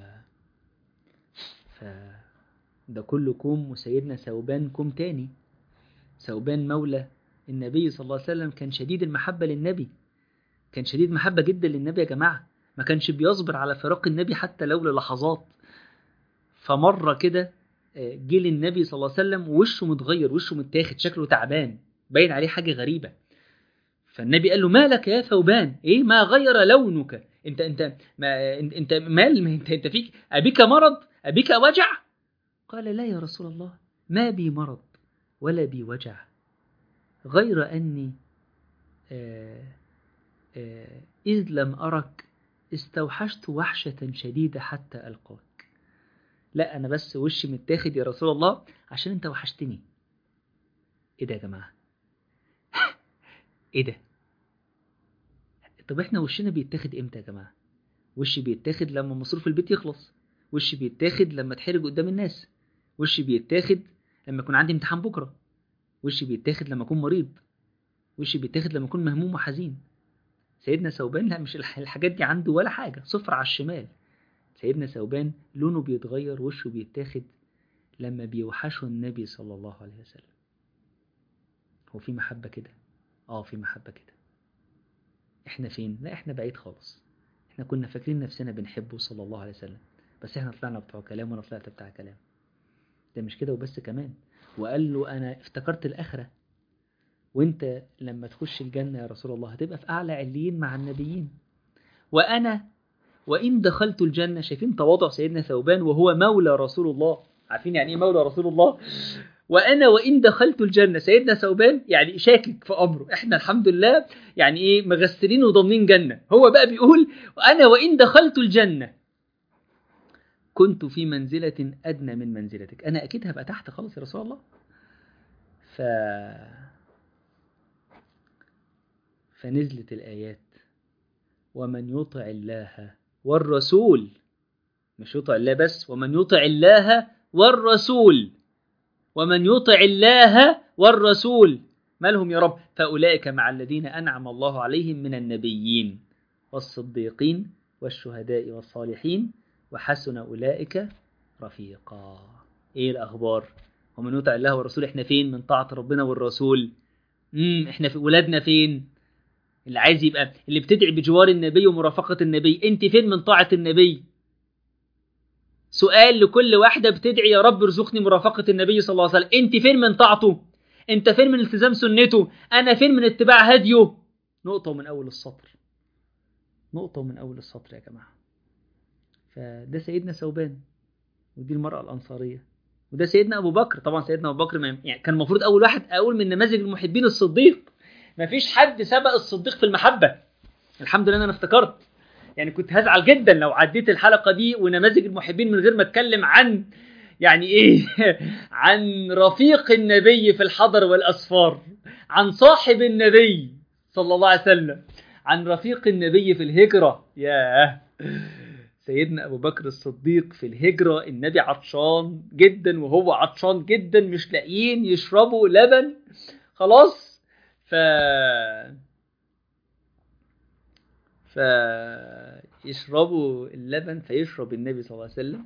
ف... ده كله كوم وسيدنا ثوبان كوم تاني ثوبان مولى النبي صلى الله عليه وسلم كان شديد المحبة للنبي كان شديد محبة جدا للنبي يا جماعة ما كانش بيصبر على فراق النبي حتى لو للحظات فمرة كده جه للنبي صلى الله عليه وسلم ووشه متغير وشه متاخد شكله تعبان باين عليه حاجة غريبة فالنبي قال له مالك يا ثوبان ايه ما غير لونك انت انت ما انت مال انت انت فيك ابيك مرض ابيك وجع قال لا يا رسول الله ما بي مرض ولا بي وجع غير اني آآ آآ اذ لم ارك استوحشت وحشة شديدة حتى القاك لا انا بس وشي متاخد يا رسول الله عشان انت وحشتني ايه ده يا جماعه ايه ده طب احنا وشنا بيتاخد امتى يا جماعه وشي بيتاخد لما مصروف البيت يخلص وشي بيتاخد لما اتحرج قدام الناس وشي بيتاخد لما يكون عندي امتحان بكره وشي بيتاخد لما اكون مريض وشي بيتاخد لما اكون مهموم وحزين سيدنا ثوبان لا مش الحاجات دي عنده ولا حاجه صفر على الشمال سيدنا ثوبان لونه بيتغير وشه بيتاخد لما بيوحشه النبي صلى الله عليه وسلم هو في محبة كده اه في محبة كده احنا فين لا احنا بعيد خالص احنا كنا فاكرين نفسنا بنحبه صلى الله عليه وسلم بس احنا طلعنا بتوع كلام وانا طلعت بتاع كلام ده مش كده وبس كمان وقال له انا افتكرت الاخره وانت لما تخش الجنه يا رسول الله هتبقى في اعلى عليين مع النبيين وانا وان دخلت الجنه شايفين تواضع سيدنا ثوبان وهو مولى رسول الله عارفين يعني ايه مولى رسول الله وانا وان دخلت الجنه سيدنا ثوبان يعني شاكك في امره احنا الحمد لله يعني ايه مغسلين وضامنين جنه هو بقى بيقول وانا وان دخلت الجنه كنت في منزلة أدنى من منزلتك أنا أكيد هبقى تحت خالص يا رسول الله ف... فنزلت الآيات ومن يطع الله والرسول مش يطع الله بس ومن يطع الله والرسول ومن يطع الله والرسول ما لهم يا رب فأولئك مع الذين أنعم الله عليهم من النبيين والصديقين والشهداء والصالحين وحسن أولئك رفيقا إيه الأخبار ومن يطع الله والرسول إحنا فين من طاعة ربنا والرسول امم إحنا في ولادنا فين اللي عايز يبقى اللي بتدعي بجوار النبي ومرافقة النبي أنت فين من طاعة النبي سؤال لكل واحدة بتدعي يا رب ارزقني مرافقة النبي صلى الله عليه وسلم أنت فين من طاعته أنت فين من التزام سنته أنا فين من اتباع هديه نقطة من أول السطر نقطة من أول السطر يا جماعة فده سيدنا ثوبان ودي المرأة الأنصارية وده سيدنا أبو بكر طبعا سيدنا أبو بكر يعني كان المفروض أول واحد أقول من نماذج المحبين الصديق مفيش حد سبق الصديق في المحبة الحمد لله أنا افتكرت يعني كنت هزعل جدا لو عديت الحلقة دي ونماذج المحبين من غير ما اتكلم عن يعني ايه عن رفيق النبي في الحضر والأسفار عن صاحب النبي صلى الله عليه وسلم عن رفيق النبي في الهجرة ياه سيدنا أبو بكر الصديق في الهجرة النبي عطشان جدا وهو عطشان جدا مش لاقيين يشربوا لبن خلاص ف فيشربوا اللبن فيشرب النبي صلى الله عليه وسلم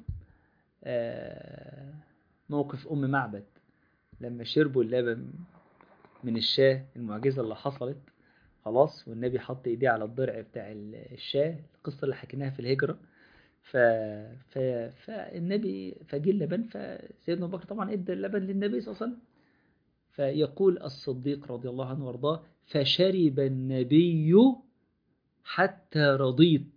موقف أم معبد لما شربوا اللبن من الشاه المعجزة اللي حصلت خلاص والنبي حط ايديه على الضرع بتاع الشاه القصة اللي حكيناها في الهجرة ف... ف... فالنبي فجي اللبن فسيدنا ابو بكر طبعا ادى اللبن للنبي صلى الله عليه وسلم فيقول الصديق رضي الله عنه وارضاه فشرب النبي حتى رضيت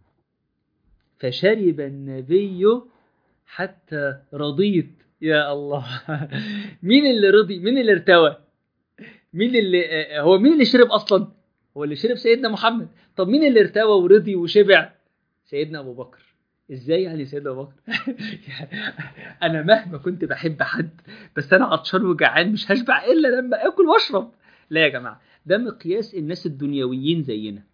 فشرب النبي حتى رضيت يا الله مين اللي رضي مين اللي ارتوى مين اللي هو مين اللي شرب اصلا هو اللي شرب سيدنا محمد طب مين اللي ارتوى ورضي وشبع سيدنا ابو بكر ازاي يعني سيدنا ابو بكر انا مهما كنت بحب حد بس انا عطشان وجعان مش هشبع الا لما اكل واشرب لا يا جماعه ده مقياس الناس الدنيويين زينا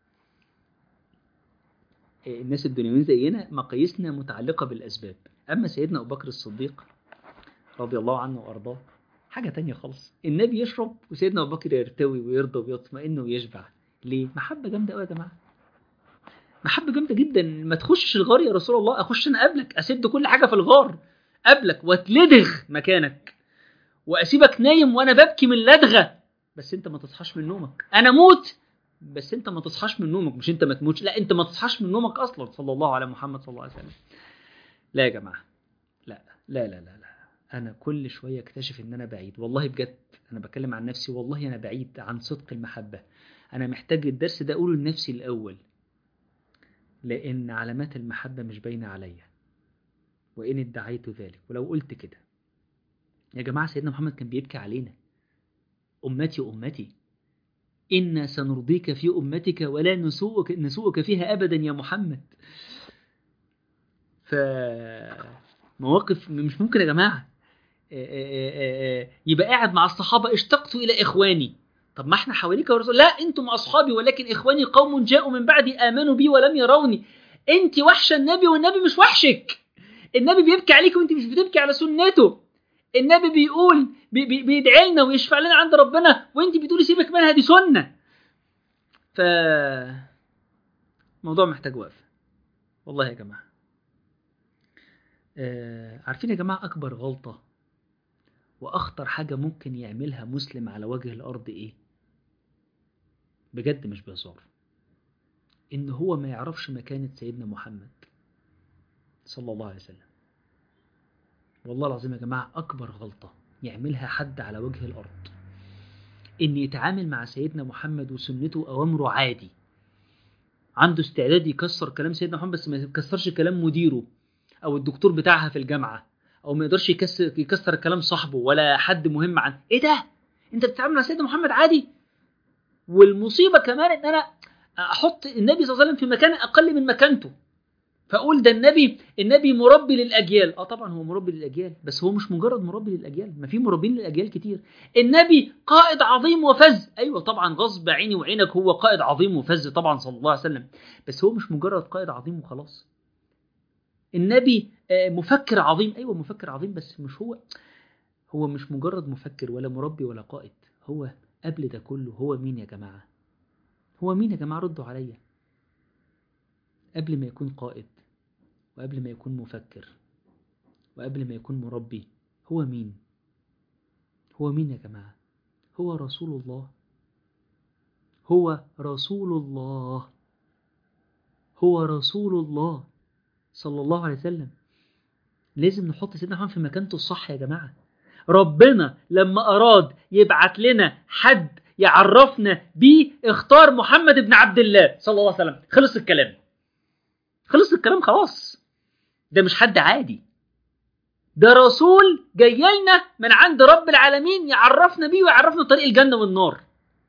الناس الدنيويين زينا مقاييسنا متعلقه بالاسباب اما سيدنا ابو بكر الصديق رضي الله عنه وارضاه حاجه تانية خالص النبي يشرب وسيدنا ابو بكر يرتوي ويرضى ويطمئن ويشبع ليه محبه جامده قوي يا جماعه محبه جامده جدا ما تخشش الغار يا رسول الله اخش انا قبلك اسد كل حاجه في الغار قبلك واتلدغ مكانك واسيبك نايم وانا ببكي من لدغه بس انت ما تصحاش من نومك انا موت بس انت ما تصحاش من نومك مش انت ما تموتش لا انت ما تصحاش من نومك اصلا صلى الله على محمد صلى الله عليه وسلم لا يا جماعه لا لا لا لا, لا. انا كل شويه اكتشف ان انا بعيد والله بجد انا بتكلم عن نفسي والله انا بعيد عن صدق المحبه انا محتاج الدرس ده اقوله لنفسي الاول لان علامات المحبه مش باينه عليا وان ادعيت ذلك ولو قلت كده يا جماعه سيدنا محمد كان بيبكي علينا امتي امتي إنا سنرضيك في أمتك ولا نسوءك, نسوءك فيها أبدا يا محمد ف مواقف مش ممكن يا جماعة يبقى قاعد مع الصحابة اشتقت إلى إخواني طب ما احنا حواليك يا رسول لا انتم أصحابي ولكن إخواني قوم جاءوا من بعدي آمنوا بي ولم يروني انت وحشة النبي والنبي مش وحشك النبي بيبكي عليك وانت مش بتبكي على سنته النبي بيقول بي بي بيدعي لنا ويشفع لنا عند ربنا وانت بتقولي سيبك منها دي سنه ف الموضوع محتاج وقفه والله يا جماعه آه عارفين يا جماعه اكبر غلطه واخطر حاجه ممكن يعملها مسلم على وجه الارض ايه بجد مش بهزار إن هو ما يعرفش مكانة سيدنا محمد صلى الله عليه وسلم والله العظيم يا جماعة أكبر غلطة يعملها حد على وجه الأرض إن يتعامل مع سيدنا محمد وسنته وأوامره عادي عنده استعداد يكسر كلام سيدنا محمد بس ما يكسرش كلام مديره أو الدكتور بتاعها في الجامعة أو ما يقدرش يكسر, يكسر كلام صاحبه ولا حد مهم عنه إيه ده؟ أنت بتتعامل مع سيدنا محمد عادي والمصيبة كمان إن أنا أحط النبي صلى الله عليه وسلم في مكان أقل من مكانته فاقول ده النبي النبي مربي للاجيال اه طبعا هو مربي للاجيال بس هو مش مجرد مربي للاجيال ما في مربين للاجيال كتير النبي قائد عظيم وفز ايوه طبعا غصب عيني وعينك هو قائد عظيم وفز طبعا صلى الله عليه وسلم بس هو مش مجرد قائد عظيم وخلاص النبي مفكر عظيم ايوه مفكر عظيم بس مش هو هو مش مجرد مفكر ولا مربي ولا قائد هو قبل ده كله هو مين يا جماعه هو مين يا جماعه ردوا عليا قبل ما يكون قائد وقبل ما يكون مفكر وقبل ما يكون مربي هو مين هو مين يا جماعة هو رسول الله هو رسول الله هو رسول الله صلى الله عليه وسلم لازم نحط سيدنا محمد في مكانته الصح يا جماعة ربنا لما أراد يبعت لنا حد يعرفنا بيه اختار محمد بن عبد الله صلى الله عليه وسلم خلص الكلام خلص الكلام خلاص ده مش حد عادي ده رسول جاي لنا من عند رب العالمين يعرفنا بيه ويعرفنا طريق الجنة والنار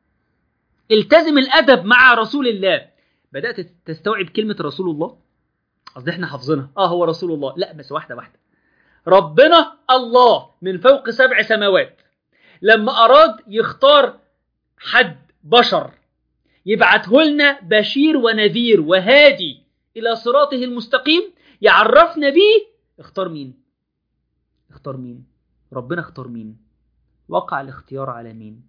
التزم الأدب مع رسول الله بدأت تستوعب كلمة رسول الله قصدي احنا حافظينها اه هو رسول الله لا بس واحدة واحدة ربنا الله من فوق سبع سماوات لما أراد يختار حد بشر يبعته لنا بشير ونذير وهادي إلى صراطه المستقيم يعرفنا بيه اختار مين اختار مين ربنا اختار مين وقع الاختيار على مين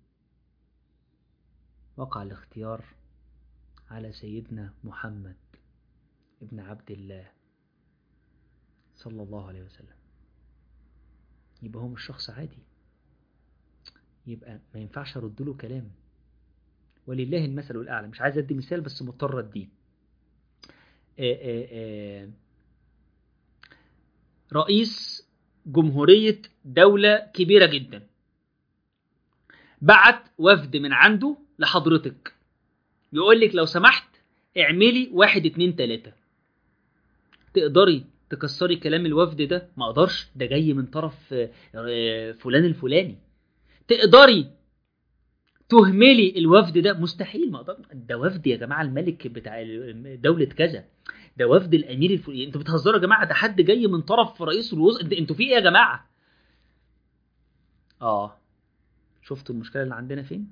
وقع الاختيار على سيدنا محمد ابن عبد الله صلى الله عليه وسلم يبقى هو مش شخص عادي يبقى ما ينفعش ارد له كلام ولله المثل الاعلى مش عايز ادي مثال بس مضطر اديه رئيس جمهورية دولة كبيرة جدا بعت وفد من عنده لحضرتك يقول لك لو سمحت اعملي واحد اتنين تلاتة تقدري تكسري كلام الوفد ده ما اقدرش ده جاي من طرف فلان الفلاني تقدري تهملي الوفد ده مستحيل ما اقدر ده وفد يا جماعه الملك بتاع دوله كذا ده وفد الامير الفلاني انتوا بتهزروا يا جماعه ده حد جاي من طرف رئيس الوزراء انتوا في ايه يا جماعه اه شفتوا المشكله اللي عندنا فين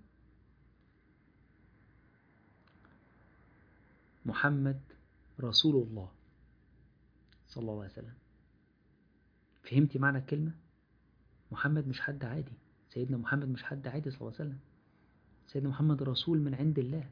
محمد رسول الله صلى الله عليه وسلم فهمتي معنى الكلمه محمد مش حد عادي سيدنا محمد مش حد عادي صلى الله عليه وسلم سيدنا محمد رسول من عند الله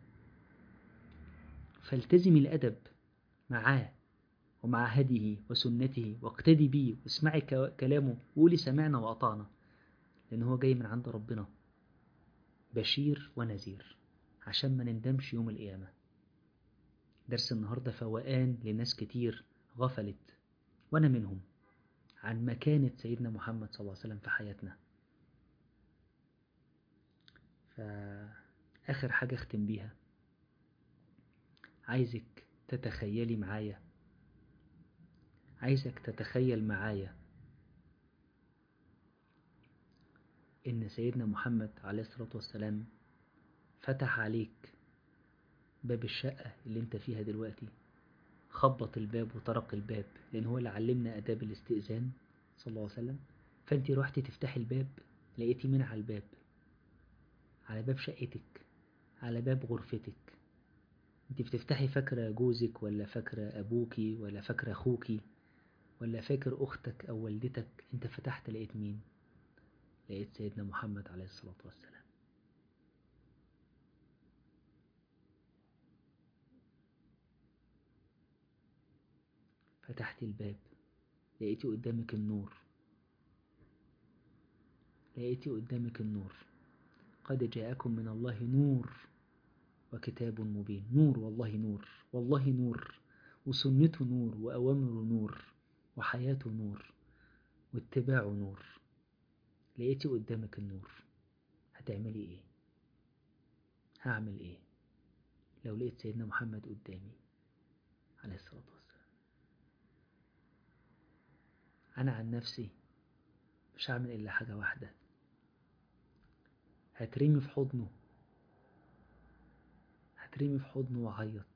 فالتزمي الأدب معاه ومع هديه وسنته واقتدي بيه واسمعي كلامه وقولي سمعنا وأطعنا لأن هو جاي من عند ربنا بشير ونذير عشان ما نندمش يوم القيامة درس النهاردة فوقان لناس كتير غفلت وأنا منهم عن مكانة سيدنا محمد صلى الله عليه وسلم في حياتنا فآخر حاجة أختم بيها عايزك تتخيلي معايا عايزك تتخيل معايا إن سيدنا محمد عليه الصلاة والسلام فتح عليك باب الشقة اللي انت فيها دلوقتي خبط الباب وطرق الباب لأن هو اللي علمنا آداب الاستئذان صلى الله عليه وسلم فانت روحتي تفتحي الباب لقيتي مين على الباب على باب شقتك على باب غرفتك انت بتفتحي فاكرة جوزك ولا فاكرة أبوكي ولا فاكرة أخوكي ولا فاكر أختك أو والدتك انت فتحت لقيت مين لقيت سيدنا محمد عليه الصلاة والسلام فتحت الباب لقيتي قدامك النور لقيتي قدامك النور قد جاءكم من الله نور وكتاب مبين نور والله نور والله نور وسنته نور وأوامره نور وحياته نور واتباعه نور لقيتي قدامك النور هتعملي ايه هعمل ايه لو لقيت سيدنا محمد قدامي عليه الصلاة والسلام أنا عن نفسي مش هعمل إلا حاجة واحدة هترمي في حضنه هترمي في حضنه وعيط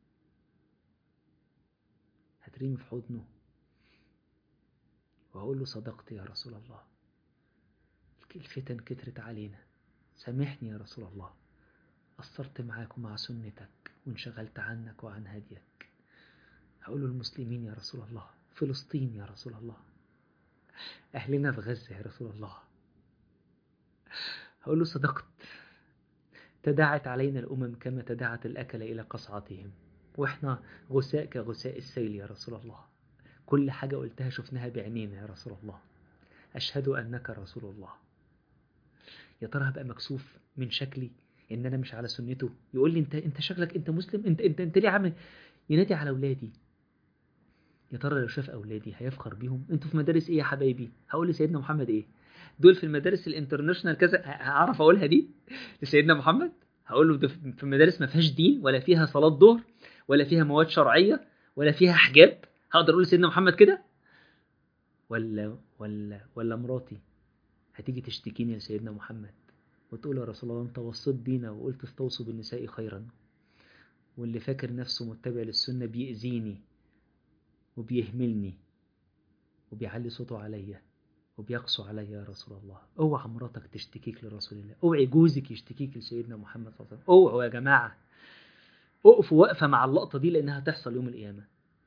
هترمي في حضنه وأقول له صدقت يا رسول الله الفتن كترت علينا سامحني يا رسول الله قصرت معاك ومع سنتك وانشغلت عنك وعن هديك هقول المسلمين يا رسول الله فلسطين يا رسول الله أهلنا في غزة يا رسول الله هقول له صدقت تداعت علينا الأمم كما تداعت الأكل إلى قصعتهم وإحنا غساء كغساء السيل يا رسول الله كل حاجة قلتها شفناها بعينينا يا رسول الله أشهد أنك رسول الله يا ترى هبقى مكسوف من شكلي ان انا مش على سنته يقول لي انت انت شكلك انت مسلم انت انت انت ليه عامل ينادي على اولادي يا ترى لو شاف اولادي هيفخر بيهم انتوا في مدارس ايه يا حبايبي هقول لسيدنا محمد ايه دول في المدارس الانترناشونال كذا هعرف اقولها دي لسيدنا محمد هقول له ده في مدارس ما فيهاش دين ولا فيها صلاه ظهر ولا فيها مواد شرعيه ولا فيها حجاب هقدر اقول لسيدنا محمد كده ولا ولا ولا مراتي هتيجي تشتكيني لسيدنا محمد وتقول يا رسول الله انت وصيت بينا وقلت استوصوا بالنساء خيرا واللي فاكر نفسه متبع للسنة بيأذيني وبيهملني وبيعلي صوته عليا وبيقسو عليا يا رسول الله اوعى مراتك تشتكيك لرسول الله اوعي جوزك يشتكيك لسيدنا محمد صلى الله عليه وسلم اوعوا يا جماعة اقفوا وقفة مع اللقطة دي لانها هتحصل يوم القيامة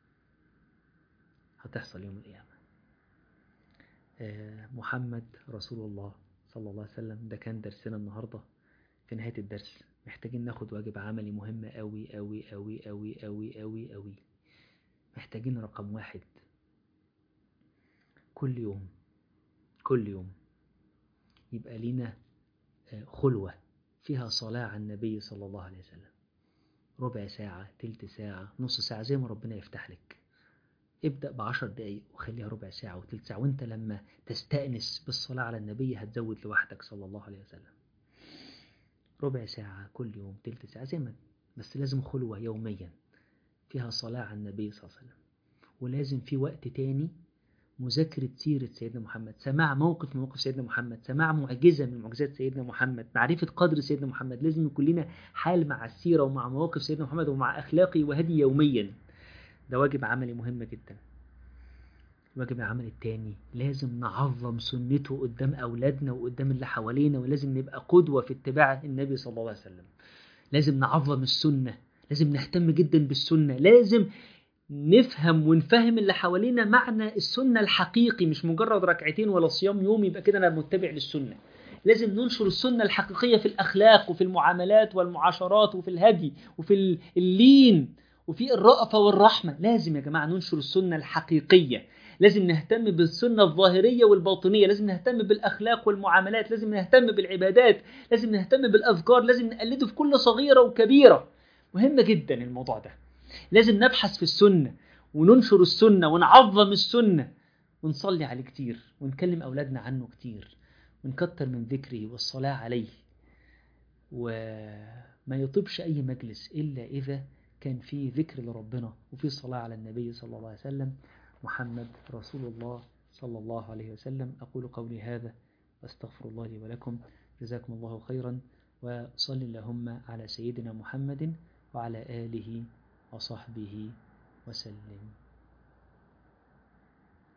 هتحصل يوم القيامة محمد رسول الله صلى الله عليه وسلم ده كان درسنا النهاردة في نهاية الدرس محتاجين ناخد واجب عملي مهم أوي أوي أوي أوي أوي أوي أوي محتاجين رقم واحد كل يوم كل يوم يبقى لينا خلوة فيها صلاة على النبي صلى الله عليه وسلم ربع ساعة تلت ساعة نص ساعة زي ما ربنا يفتح لك ابدأ بعشر دقايق وخليها ربع ساعة وتلت ساعة وانت لما تستأنس بالصلاة على النبي هتزود لوحدك صلى الله عليه وسلم ربع ساعة كل يوم تلت ساعة زي ما بس لازم خلوة يوميا فيها صلاة على النبي صلى الله عليه وسلم ولازم في وقت تاني مذاكرة سيرة سيدنا محمد سماع موقف من موقف سيدنا محمد سماع معجزة من معجزات سيدنا محمد معرفة قدر سيدنا محمد لازم يكون لنا حال مع السيرة ومع مواقف سيدنا محمد ومع أخلاقه وهدي يوميا ده واجب عملي مهم جدا الواجب العمل التاني لازم نعظم سنته قدام أولادنا وقدام اللي حوالينا ولازم نبقى قدوة في اتباع النبي صلى الله عليه وسلم لازم نعظم السنة لازم نهتم جدا بالسنة لازم نفهم ونفهم اللي حوالينا معنى السنة الحقيقي مش مجرد ركعتين ولا صيام يوم يبقى كده أنا متبع للسنة لازم ننشر السنة الحقيقية في الأخلاق وفي المعاملات والمعاشرات وفي الهدي وفي اللين وفي الرأفة والرحمة لازم يا جماعة ننشر السنة الحقيقية لازم نهتم بالسنة الظاهرية والباطنية لازم نهتم بالأخلاق والمعاملات لازم نهتم بالعبادات لازم نهتم بالأذكار لازم نقلده في كل صغيرة وكبيرة مهم جدا الموضوع ده لازم نبحث في السنة وننشر السنة ونعظم السنة ونصلي عليه كتير ونكلم أولادنا عنه كتير ونكتر من ذكره والصلاة عليه وما يطيبش أي مجلس إلا إذا كان في ذكر لربنا وفي صلاة على النبي صلى الله عليه وسلم محمد رسول الله صلى الله عليه وسلم أقول قولي هذا واستغفر الله لي ولكم جزاكم الله خيرا وصل اللهم على سيدنا محمد وعلى آله وصحبه وسلم